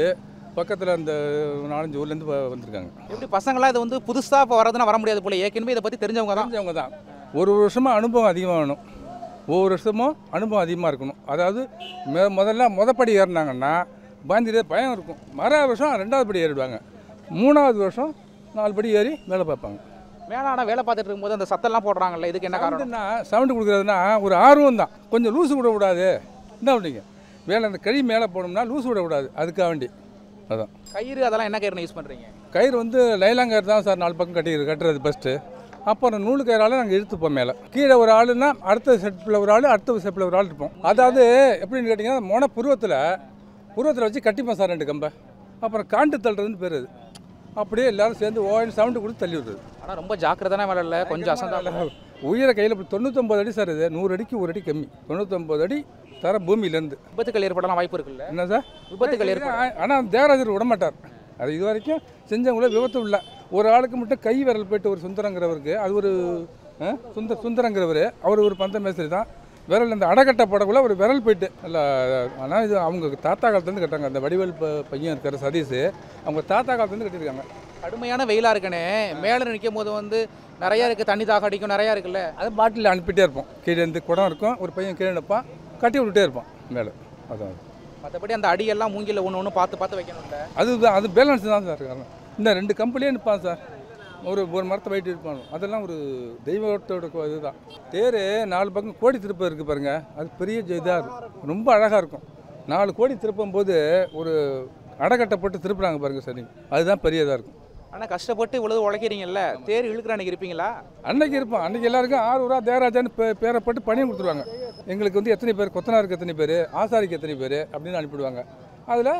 பக்கத்தில் இந்த நாலஞ்சு ஊர்லேருந்து வ- வந்திருக்காங்க எப்படி பசங்களாம் இது வந்து புதுசாக இப்போ வரதுன்னா வர முடியாது போல ஏற்கனவே இதை பற்றி தெரிஞ்சவங்க தான் தெரிஞ்சவங்க தான் ஒரு ஒரு வருஷமாக அனுபவம் அதிகமாக வேணும் ஒவ்வொரு வருஷமும் அனுபவம் அதிகமாக இருக்கணும் அதாவது மெ முதல்ல மொதப்படி ஏறினாங்கன்னா பயந்துட்டே பயம் இருக்கும் மறாவது வருஷம் ரெண்டாவது படி ஏறிடுவாங்க மூணாவது வருஷம் நாலு படி ஏறி வேலை பார்ப்பாங்க மேலே ஆனால் வேலை பார்த்துட்டு இருக்கும்போது அந்த சத்தம்லாம் போடுறாங்கல்ல இதுக்கு என்ன காரணம் சவுண்டுன்னா சவுண்டு கொடுக்குறதுனா ஒரு ஆர்வம் தான் கொஞ்சம் லூசு விடக்கூடாது என்ன பண்ணுறீங்க வேலை அந்த கழி மேலே போகணும்னா லூசு விடக்கூடாது அதுக்காக வேண்டி அதான் கயிறு அதெல்லாம் என்ன கயிறு யூஸ் பண்ணுறீங்க கயிறு வந்து லைலாங்கயிறு தான் சார் நாலு பக்கம் கட்டி கட்டுறது ஃபஸ்ட்டு அப்புறம் நூலு கயிறால நாங்கள் இழுத்துப்போம் மேலே கீழே ஒரு ஆளுன்னா அடுத்த செட்டில் ஒரு ஆள் அடுத்த செட்டில் ஒரு ஆள் இருப்போம் அதாவது எப்படின்னு கேட்டிங்கன்னா மொன புருவத்தில் புருவத்தில் வச்சு கட்டிப்போம் சார் ரெண்டு கம்பை அப்புறம் காண்டு தள்ளுறதுன்னு பேர் அது அப்படியே எல்லாரும் சேர்ந்து ஓயின் சவுண்டு கொடுத்து தள்ளி விடுறது ஆனால் ரொம்ப ஜாக்கிரதான வேலை இல்லை கொஞ்சம் அசந்தா உயிரை கையில் இப்படி தொண்ணூத்தொம்பது அடி சார் இது நூறு அடிக்கு ஒரு அடி கம்மி தொண்ணூத்தொம்பது அடி தர பூமியிலேருந்து விபத்துக்கள் ஏற்படலாம் வாய்ப்பு இருக்குல்ல என்ன சார் விபத்துக்கள் ஏற்படும் ஆனால் தேவராஜர் விட மாட்டார் அது இது வரைக்கும் செஞ்சவங்கள விபத்து இல்லை ஒரு ஆளுக்கு மட்டும் கை விரல் போயிட்டு ஒரு சுந்தரங்கிறவருக்கு அது ஒரு ஆ, சுந்த சுந்தரங்கிறவர் அவர் ஒரு பந்த மேஸ்திரி தான் விரல் இந்த அடக்கட்டை போடக்குள்ள ஒரு விரல் போயிட்டு இல்லை ஆனால் இது அவங்க தாத்தா காலத்துலேருந்து கட்டாங்க அந்த வடிவேல் ப- பையன் இருக்கிற சதீஷ் அவங்க தாத்தா காலத்துலேருந்து கட்டியிருக்காங்க கடுமையான வெயிலாக இருக்கனே மேலே நிற்கும் போது வந்து நிறையா இருக்குது தண்ணி தாக அடிக்கும் நிறையா இருக்குல்ல அது பாட்டில் அனுப்பிட்டே இருப்போம் கீழே இருந்து குடம் இருக்கும் ஒரு பையன் கீழே நிற்பான் கட்டி விட்டுட்டே இருப்பான் மேலே அதான் மற்றபடி அந்த அடியெல்லாம் மூங்கில ஒன்று ஒன்று பார்த்து பார்த்து வைக்கணும்ல அது அது பேலன்ஸ் தான் சார் காரணம் இந்த ரெண்டு கம்பெனியே நிற்பான் சார் ஒரு ஒரு மரத்தை வெயிட்டு இருப்பாங்க அதெல்லாம் ஒரு தெய்வத்தோட கோ- இதுதான் தேர் நாலு பக்கம் கோடி திருப்பம் இருக்குது பாருங்க அது பெரிய இதாக இருக்கும் ரொம்ப அழகாக இருக்கும் நாலு கோடி திருப்பும் போது ஒரு அடைக்கட்டை போட்டு திருப்புறாங்க பாருங்க சரி அதுதான் பெரிய இதாக இருக்கும் ஆனால் கஷ்டப்பட்டு இவ்வளவு உழைக்கிறீங்கல்ல தேர் இழுக்கிற அன்னைக்கு இருப்பீங்களா அன்னைக்கு இருப்போம் அன்னைக்கு எல்லாருக்கும் ஆறு ஊரா தேராஜான்னு பே பேரை போட்டு பணியும் கொடுத்துருவாங்க எங்களுக்கு வந்து எத்தனை பேர் கொத்தனாருக்கு எத்தனை பேர் ஆசாரிக்கு எத்தனை பேர் அப்படின்னு அனுப்பிடுவாங்க அதில்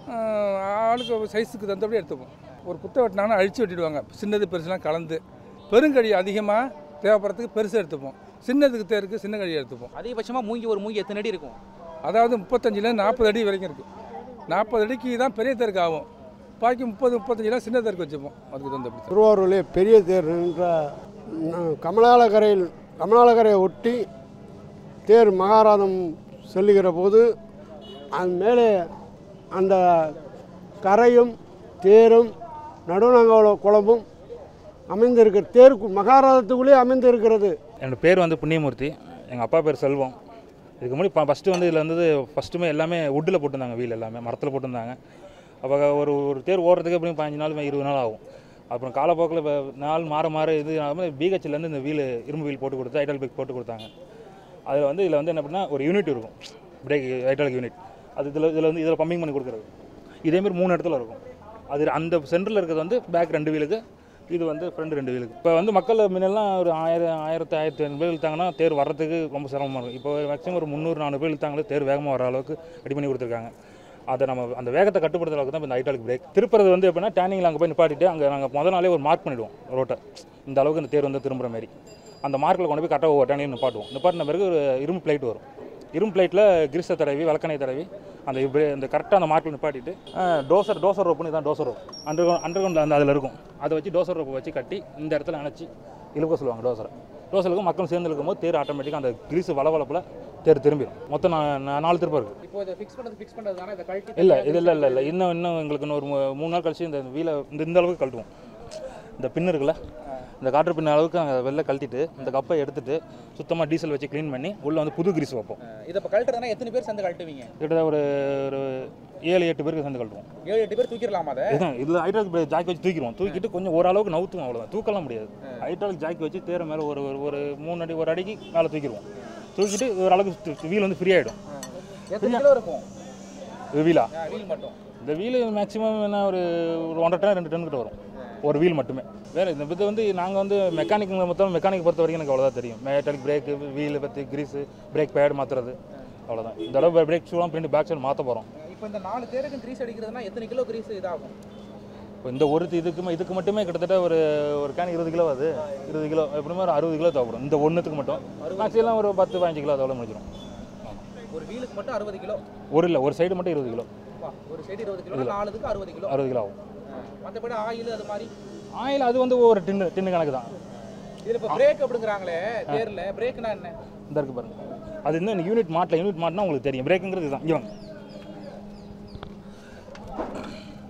ஆளுக்கு ஒரு சைஸுக்கு தந்தபடி எடுத்துப்போம் ஒரு குத்தை வெட்டினாங்கன்னா அழிச்சு வெட்டிடுவாங்க சின்னது பெருசுலாம் கலந்து பெருங்கழி அதிகமாக தேவைப்படுறதுக்கு பெருசு எடுத்துப்போம் சின்னதுக்கு தேருக்கு சின்ன கழி எடுத்துப்போம் அதிகபட்சமாக மூங்கி ஒரு மூங்கி எத்தனை அடி இருக்கும் அதாவது முப்பத்தஞ்சுலேருந்து நாற்பது அடி வரைக்கும் இருக்குது நாற்பது அடிக்கு தான் பெரிய தேருக்கு ஆகும் பாக்கி முப்பது முப்பத்தஞ்சுலாம் சின்ன தேருக்கு வச்சுப்போம் அதுக்கு தந்தபடி திருவாரூரிலே பெரிய தேர் என்ற ந- கமலாலக்கரையில் கமலாலக்கரையை ஒட்டி தேர் மகாராதம் செல்லுகிற போது அது மேலே அந்த கரையும் தேரும் நடுநங்கோல குளமும் அமைந்திருக்கிற தேருக்கு மகாராதத்துக்குள்ளே அமைந்திருக்கிறது என்னோட பேர் வந்து புண்ணியமூர்த்தி எங்கள் அப்பா பேர் செல்வம் இதுக்கு முன்னாடி ஃபஸ்ட்டு வந்து இதில் வந்து ஃபஸ்ட்டுமே எல்லாமே வுட்டில் போட்டிருந்தாங்க வீல் எல்லாமே மரத்தில் போட்டிருந்தாங்க அப்போ ஒரு ஒரு தேர் ஓடுறதுக்கு எப்படியும் பதினஞ்சு நாள் இருபது நாள் ஆகும் அப்புறம் காலப்போக்கில் இப்போ நாள் மாற மாற இது பிஹெச்லேருந்து இந்த வீல் இரும்பு வீல் போட்டு கொடுத்து ஐடல் பிரேக் போட்டு கொடுத்தாங்க அதில் வந்து இதில் வந்து என்ன பண்ணால் ஒரு யூனிட் இருக்கும் பிரேக் ஐடாலிக் யூனிட் அது இதில் இதில் வந்து இதில் பம்பிங் பண்ணி கொடுக்குறது இதேமாரி மூணு இடத்துல இருக்கும் அது அந்த சென்டரில் இருக்கிறது வந்து பேக் ரெண்டு வீலுக்கு இது வந்து ஃப்ரண்ட் ரெண்டு வீலுக்கு இப்போ வந்து மக்கள் முன்னெல்லாம் ஒரு ஆயிரம் ஆயிரத்தி ஆயிரத்தி ஐநூறு பேர் இழுத்தாங்கன்னா தேர் வர்றதுக்கு ரொம்ப சிரமமாக இருக்கும் இப்போ மேக்ஸிமம் ஒரு முந்நூறு நானூறு பேர் இழுத்தாங்களே தேர் வேகமாக வர அளவுக்கு ரெடி பண்ணி கொடுத்துருக்காங்க அதை நம்ம அந்த வேகத்தை கட்டுப்படுத்துற அளவுக்கு தான் இப்போ இந்த ஐட்டாலிக் பிரேக் திருப்புறது வந்து எப்படின்னா டேனிங்கில் அங்கே போய் நிப்பாட்டிட்டு அங்கே நாங்கள் முத நாளே ஒரு மார்க் பண்ணிவிடுவோம் ரோட்டை இந்த அளவுக்கு இந்த தேர் வந்து திரும்புகிற மாதிரி அந்த மார்க்கில் கொண்டு போய் கரெக்டாக ஒவ்வொரு டேனையும் நிப்பாட்டுவோம் நிப்பாட்டின பிறகு ஒரு இரும்பு பிளேட் வரும் இரும்பு பிளேட்டில் கிரிஸை தடவி விளக்கணை தடவி அந்த இப்படி இந்த கரெக்டாக அந்த மார்க்கில் நிப்பாட்டிட்டு டோசர் டோசர் ரோப்புன்னு தான் டோசர் ரோப் அண்டர் அண்டர் கிரவுண்டில் அந்த அதில் இருக்கும் அதை வச்சு டோசர் ரோப்பை வச்சு கட்டி இந்த இடத்துல அணைச்சி இழுக்க சொல்லுவாங்க டோசரை டோசருக்கு மக்கள் சேர்ந்து இருக்கும்போது தேர் ஆட்டோமேட்டிக்காக அந்த கிரீஸ் வளவளப்பில் தேர் திரும்பிடும் மொத்தம் நா- நா- நாலு திருப்பம் இருக்குது இப்போ இதை ஃபிக்ஸ் பண்ணுறது ஃபிக்ஸ் பண்ணுறது தானே இதை கழட்டி இல்லை இது இல்லை இல்லை இல்லை இன்னும் இன்னும் எங்களுக்கு இன்னும் ஒரு மூ- மூணு நாள் கழிச்சு இந்த வீலை இந்த இந்த அளவுக்கு கழட்டுவோம் இந்த பின் இருக்குல்ல இந்த காற்று பின் அளவுக்கு அங்கே வெளில கழட்டிட்டு இந்த கப்பை எடுத்துட்டு சுத்தமாக டீசல் வச்சு க்ளீன் பண்ணி உள்ளே வந்து புது கிரீஸ் வைப்போம் இதை இப்போ கழட்டுறதுனா எத்தனை பேர் சேர்ந்து கழட்டுவீங்க கிட்டத்தட்ட ஒரு ஒரு ஏழு எட்டு பேருக்கு சேர்ந்து கழட்டுவோம் ஏழு எட்டு பேர் தூக்கிடலாமா அதை இதுதான் இதில் ஹைட்ராலிக் ஜாக்கி வச்சு தூக்கிடுவோம் தூக்கிட்டு கொஞ்சம் ஓரளவுக்கு நவுத்துவோம் அவ்வளோதான் தூக்கலாம் முடியாது ஹைட்ராலிக் ஜாக்கி வச்சு தேர மேலே ஒரு ஒரு ஒரு மூணு அடி ஒரு அடிக்கு மேலே தூக்கிடுவோம் தூக்கிட்டு ஓரளவுக்கு வீல் வந்து ஃப்ரீ ஆகிடும் எத்தனை கிலோ இருக்கும் வீலா வீல் மட்டும் இந்த வீல் மேக்ஸிமம் என்ன ஒரு ஒரு ஒன்றரை டன் ரெண்டு டன் கிட்ட வரும் ஒரு வீல் மட்டுமே வேறு இந்த இது வந்து நாங்கள் வந்து மெக்கானிக் மொத்தம் மெக்கானிக் பொறுத்த வரைக்கும் எனக்கு அவ்வளோதான் தெரியும் மேட்டாலிக் பிரேக்கு வீல் பற்றி கிரீஸு பிரேக் பேட் மாற்றுறது அவ்வளோதான் இந்த தடவை பிரேக் ஷூலாம் பிரிண்ட் பேக் சைடு மாற்ற போகிறோம் இப்போ இந்த நாலு தேருக்கு கிரீஸ் அடிக்கிறதுனா எத்தனை கிலோ கிரீஸ் இதாகும் இப்போ இந்த ஒரு இதுக்கு இதுக்கு மட்டுமே கிட்டத்தட்ட ஒரு ஒரு கேன் இருபது கிலோ அது இருபது கிலோ எப்படியுமே ஒரு அறுபது கிலோ தேவைப்படும் இந்த ஒன்றுத்துக்கு மட்டும் மேக்ஸிமம் ஒரு பத்து பதினஞ்சு கிலோ அதோட முடிஞ்சிடும் ஒரு வீலுக்கு மட்டும் அறுபது கிலோ ஒரு இல்லை ஒரு சைடு மட்டும் இருபது கிலோ வா, ஒரு சைடு இருபது கிலோ இதுல. நாலுக்கு அறுபது கிலோ அறுபது கிலோ ஆகும் மற்றபடி ஆயில் அது மாதிரி ஆயில் அது வந்து ஒரு டின்னு டின்னு கணக்கு தான் இதில் இப்போ பிரேக் அப்படிங்கிறாங்களே தேரில் பிரேக்னா என்ன இந்த இருக்கு பாருங்க அது இன்னும் யூனிட் மாட்டல யூனிட் மாட்டினா உங்களுக்கு தெரியும் பிரேக்குங்கிறது இதுதான் இங்கே வாங்க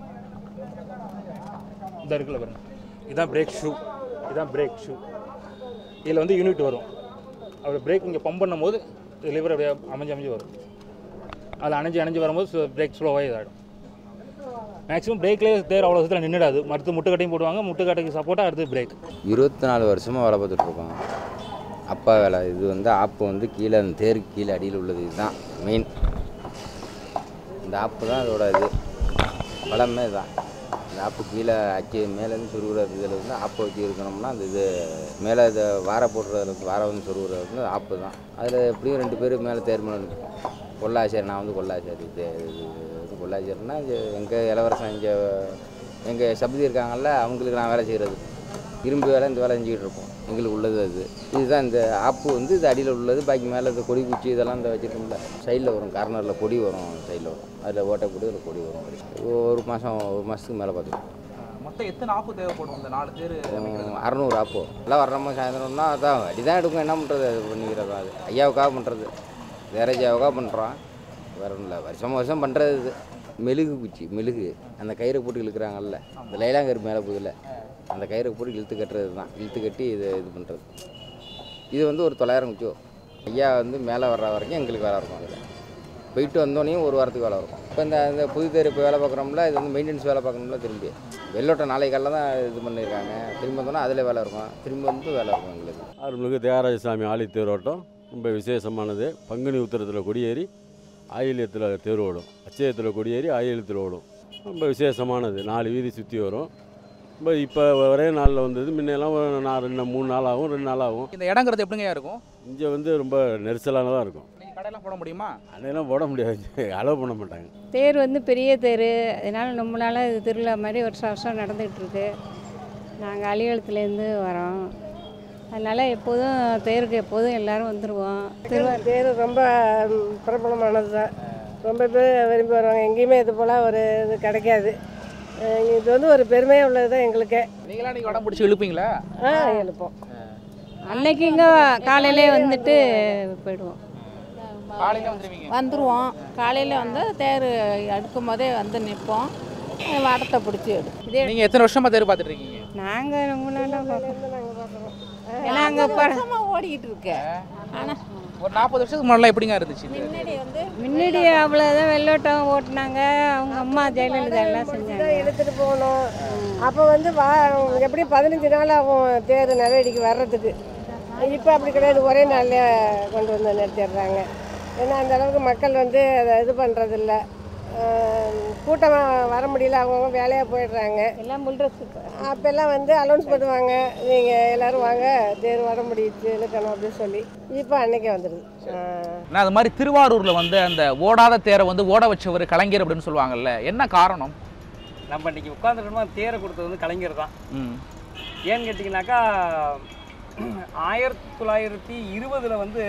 இந்த இருக்குல்ல பாருங்க இதுதான் பிரேக் ஷூ இதுதான் பிரேக் ஷூ இதில் வந்து யூனிட் வரும் அப்படி பிரேக் இங்கே பம்ப் பண்ணும்போது லிவர் அப்படியே அமைஞ்சு அமைஞ்சு வரும் அதில் அணைஞ்சு அணைஞ்சு வரும்போது பிரேக் ஸ்லோவாக இதாகிடும் மேக்ஸிமம் பிரேக்லேயே தேர் அவ்வளோ சீக்கிரம் நின்றுடாது மறுத்து முட்டுக்கட்டையும் போடுவாங்க முட்டுக்கட்டைக்கு சப்போர்ட்டாக அடுத்து பிரேக் இருபத்தி நாலு வருஷமாக வேலை பார்த்துட்ருக்கோம் அப்பா வேலை இது வந்து ஆப்பு வந்து கீழே அந்த தேருக்கு கீழே அடியில் உள்ளது இதுதான் மெயின் இந்த ஆப்பு தான் அதோட இது பலமே தான் இந்த ஆப்பு கீழே அக்கி மேலேருந்து சொருகுறது இதில் வந்து ஆப்பை வச்சு இருக்கணும்னா அந்த இது மேலே இதை வார போடுறதுல இருந்து வார வந்து சொருகுறது வந்து ஆப்பு தான் அதில் எப்படியும் ரெண்டு பேர் மேலே தேர்மணம் இருக்கும் கொல்லாச்சேரி நான் வந்து கொல்லாச்சேரி இது இது கொல்லாச்சேரினா எங்கள் இளவரசன் இங்கே எங்கள் சபதி இருக்காங்கல்ல அவங்களுக்கு நான் வேலை செய்கிறது இரும்பு வேலை இந்த வேலை செஞ்சுக்கிட்டு இருப்போம் எங்களுக்கு உள்ளது அது இதுதான் இந்த ஆப்பு வந்து இது அடியில் உள்ளது பாக்கி மேலே இந்த கொடி குச்சி இதெல்லாம் இந்த வச்சுருக்கோம்ல சைடில் வரும் கார்னரில் கொடி வரும் சைடில் வரும் அதில் ஓட்டை கொடி அதில் கொடி வரும் ஒரு மாதம் ஒரு மாதத்துக்கு மேலே பார்த்துக்கோம் மொத்தம் எத்தனை ஆப்பு தேவைப்படும் இந்த நாலு தேர் அறநூறு ஆப்போ எல்லாம் வர்றோமோ சாயந்தரம்னா அதான் அடி தான் எடுக்கும் என்ன பண்ணுறது அது பண்ணிக்கிறது அது ஐயாவுக்காக பண்ணுறது வேற ஐயாவுக்காக பண்ணுறோம் வேற ஒன்றும் இல்லை வருஷம் வருஷம் பண்ணுறது இது மெழுகு குச்சி மெழுகு அந்த கயிறை போட்டு இழுக்கிறாங்கல்ல இந்த லைலாங்கரு மேலே போதில்ல அந்த கயிறை போட்டு இழுத்து கட்டுறது தான் இழுத்து கட்டி இது இது பண்ணுறது இது வந்து ஒரு தொள்ளாயிரம் குச்சோ ஐயா வந்து மேலே வர்ற வரைக்கும் எங்களுக்கு வேலை இருக்கும் அதில் போயிட்டு வந்தோடனையும் ஒரு வாரத்துக்கு வேலை இருக்கும் இப்போ இந்த இந்த புது தேர் இப்போ வேலை பார்க்குறோம்ல இது வந்து மெயின்டெனன்ஸ் வேலை பார்க்கணும்ல திரும்பி வெள்ளோட்டம் நாளை காலைல தான் இது பண்ணியிருக்காங்க திரும்பி வந்தோன்னா அதில் வேலை இருக்கும் திரும்பி வந்து வேலை இருக்கும் எங்களுக்கு அருள்மிகு தியாகராஜசாமி ஆலி தேரோட்டம் ரொம்ப விசேஷமானது பங்குனி உத்திரத்தில் கொடியேறி ஆயிலியத்தில் தேர் ஓடும் அச்சயத்தில் கொடியேறி ஆயிலியத்தில் ஓடும் ரொம்ப விசேஷமானது நாலு வீதி சுற்றி வரும் ரொம்ப இப்போ ஒரே நாளில் வந்தது முன்னெல்லாம் ஒரு நான் ரெண்டு மூணு நாள் ஆகும் ரெண்டு நாள் ஆகும் இந்த இடங்கிறது எப்படிங்க இருக்கும் இங்கே வந்து ரொம்ப நெரிசலானதாக இருக்கும் நீங்கள் கடையெல்லாம் போட முடியுமா அதெல்லாம் போட முடியாது அலோவ் பண்ண மாட்டாங்க தேர் வந்து பெரிய தேர் அதனால் ரொம்ப நாளாக இது திருவிழா மாதிரி வருஷம் வருஷம் நடந்துகிட்டு இருக்கு நாங்கள் அலியலத்துலேருந்து வரோம் அதனால் எப்போதும் தேருக்கு எப்போதும் எல்லாரும் வந்துடுவோம் திருவாரூர் தேர் ரொம்ப ம், பிரபலமானது தான் ரொம்ப பேர் விரும்பி வருவாங்க எங்கேயுமே இது போல் ஒரு இது கிடைக்காது அஹ் இது வந்து ஒரு பெருமையாக உள்ளது தான் எங்களுக்கு நீங்களாம் நீங்கள் உடம்பு பிடிச்சி இழுப்பீங்களா ஆ எழுப்போம் அன்னைக்கு இங்கே காலையிலே வந்துட்டு போயிடுவோம் காலையில் வந்துடுவீங்க வந்துடுவோம் காலையில் வந்து தேர் அடுக்கும் போதே வந்து நிற்போம் வடத்தை பிடிச்சி எடுப்போம் இதே நீங்கள் எத்தனை வருஷமாக தேர் பார்த்துட்டு இருக்கீங்க நாங்கள் ரொம்ப நாளாக பார்க்குறோம் ஏன்னா நாங்கள் அங்கே பாரு வருஷமாக ஓடிக்கிட்டு இருக்கேன் ஆனால் ஒரு நாற்பது வருஷத்துக்கு முன்னாடி எப்படிங்க இருந்துச்சு இது? முன்னாடி வந்து முன்னாடி அவ்வளோதான் வெள்ளோட்டம் ஓட்டினாங்க அவங்க அம்மா ஜெயலலிதா எல்லாம் செஞ்சாங்க தான் எடுத்துகிட்டு போகணும் அப்போ வந்து வா எப்படி பதினஞ்சு நாள் ஆகும் தேர் நிறையடிக்கு வர்றதுக்கு இப்போ அப்படி கிடையாது ஒரே நாளில் கொண்டு வந்து நிறுத்திடுறாங்க ஏன்னா அந்த அளவுக்கு மக்கள் வந்து அதை இது பண்ணுறதில்ல கூட்டமாக வர முடியல அவங்கவுங்க வேலையாக போயிடுறாங்க எல்லாம் முல்ட்ரஸ் அப்போல்லாம் வந்து அலௌன்ஸ் பண்ணுவாங்க நீங்கள் எல்லோரும் வாங்க தேர் வர முடியுது இழுக்கணும் அப்படின்னு சொல்லி இப்போ அன்னைக்கே வந்துடுது ஆ. நான் அது மாதிரி திருவாரூரில் வந்து அந்த ஓடாத தேரை வந்து ஓட வச்சவர் கலைஞர் அப்படின்னு சொல்லுவாங்கல்ல என்ன காரணம் நம்ம இன்னைக்கு உட்காந்துருக்கோம் தேரை கொடுத்தது வந்து கலைஞர் தான் ம் ஏன்னு கேட்டிங்கனாக்கா ஆயிரத்தி தொள்ளாயிரத்தி இருபதில் வந்து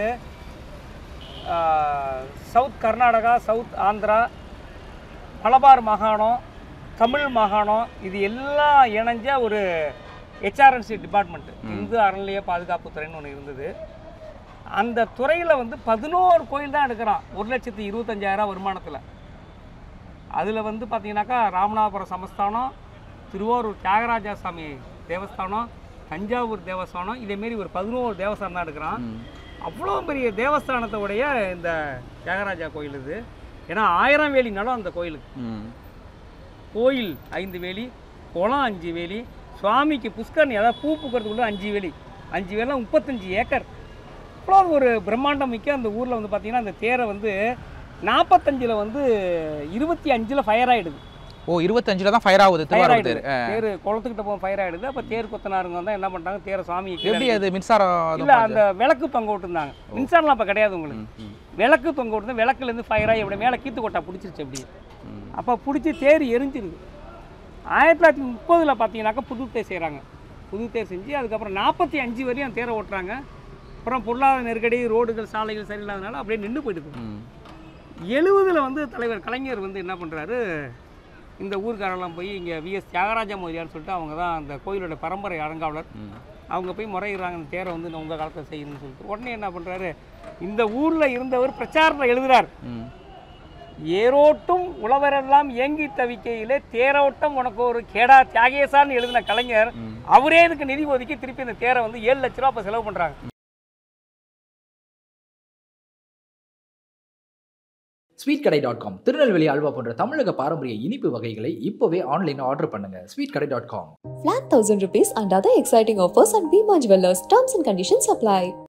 ஆஹ், சவுத் கர்நாடகா சவுத் ஆந்திரா மலபார் மாகாணம் தமிழ் மாகாணம் இது எல்லாம் இணைஞ்ச ஒரு ஹெச்ஆர்என்சி டிபார்ட்மெண்ட் இந்து அறநிலைய பாதுகாப்பு துறைன்னு ஒன்று இருந்தது அந்த துறையில் வந்து பதினோரு கோயில் தான் எடுக்கிறான் ஒரு லட்சத்தி இருபத்தஞ்சாயிரம் வருமானத்தில் அதில் வந்து பார்த்தீங்கன்னாக்கா ராமநாதபுரம் சமஸ்தானம் திருவாரூர் தியாகராஜா சாமி தேவஸ்தானம் தஞ்சாவூர் தேவஸ்தானம் இதேமாரி ஒரு பதினோரு தேவஸ்தானம் தான் எடுக்கிறான் அவ்வளோ பெரிய தேவஸ்தானத்தோடைய இந்த தியாகராஜா கோயில் இது ஏன்னா ஆயிரம் வேலி நிலம் அந்த கோயிலுக்கு கோயில் ஐந்து வேலி குளம் அஞ்சு வேலி சுவாமிக்கு புஷ்கரணி அதாவது பூ பூக்கிறதுக்குள்ள அஞ்சு வேலி அஞ்சு வேலாம் முப்பத்தஞ்சு ஏக்கர் இவ்வளோ ஒரு பிரம்மாண்டம் மிக்க அந்த ஊரில் வந்து பார்த்தீங்கன்னா அந்த தேரை வந்து நாற்பத்தஞ்சில் வந்து இருபத்தி அஞ்சில் ஃபயர் ஆகிடுது ஓ இருபத்தஞ்சில் தான் ஃபயர் ஆகுது ஃபயர் திருவாரூர் ஆகிடுது தேர் ஆ. தேர் குளத்துக்கிட்ட போக ஃபயர் ஆகிடுது அப்போ தேர் கொத்தனாருங்க வந்து என்ன பண்ணிட்டாங்க தேரை சாமி எப்படி அது மின்சாரம் அது இல்லை பாய்ச்சல்? அந்த விளக்கு தொங்க விட்டுருந்தாங்க மின்சாரம்லாம் அப்போ கிடையாது உங்களுக்கு விளக்கு தொங்க விட்டு விளக்குலேருந்து ஃபயர் ஆகி இப்படி மேலே கீத்து கொட்டா பிடிச்சிருச்சு அப்படி அப்போ பிடிச்சி தேர் எரிஞ்சிருது ஆயிரத்தி தொள்ளாயிரத்தி முப்பதில் பார்த்தீங்கன்னாக்கா புது தேர் செய்கிறாங்க புது தேர் செஞ்சு அதுக்கப்புறம் நாற்பத்தி அஞ்சு வரையும் தேரை ஓட்டுறாங்க அப்புறம் பொருளாதார நெருக்கடி ரோடுகள் சாலைகள் சரியில்லாதனால அப்படியே நின்று போயிடுது எழுபதில் வந்து தலைவர் கலைஞர் வந்து என்ன பண்ணுறாரு இந்த ஊர்க்காரெல்லாம் போய் இங்கே விஎஸ் தியாகராஜ மோதியார்னு சொல்லிட்டு அவங்க தான் அந்த கோயிலோட பரம்பரை அறங்காவலர் அவங்க போய் முறையிடுறாங்க இந்த தேரை வந்து நான் உங்கள் காலத்தில் செய்யணும்னு சொல்லிட்டு உடனே என்ன பண்ணுறாரு இந்த ஊரில் இருந்தவர் பிரச்சாரத்தில் எழுதுறார் ஏரோட்டும் உழவரெல்லாம் ஏங்கி தவிக்கையிலே தேரோட்டம் உனக்கு ஒரு கேடா தியாகேசான்னு எழுதின கலைஞர் அவரே இதுக்கு நிதி ஒதுக்கி திருப்பி இந்த தேரை வந்து ஏழு லட்ச ரூபா இப்போ செலவு பண்ணுறாங்க ஸ்வீட் கடை டாட் காம் திருநெல்வேலி அல்வா போன்ற தமிழக பாரம்பரிய இனிப்பு வகைகளை இப்போவே ஆன்லைன் ஆர்டர் பண்ணுங்க ஸ்வீட் கடை dot com Flat 1000 rupees and other exciting offers at Bima Jewelers. Terms and conditions apply.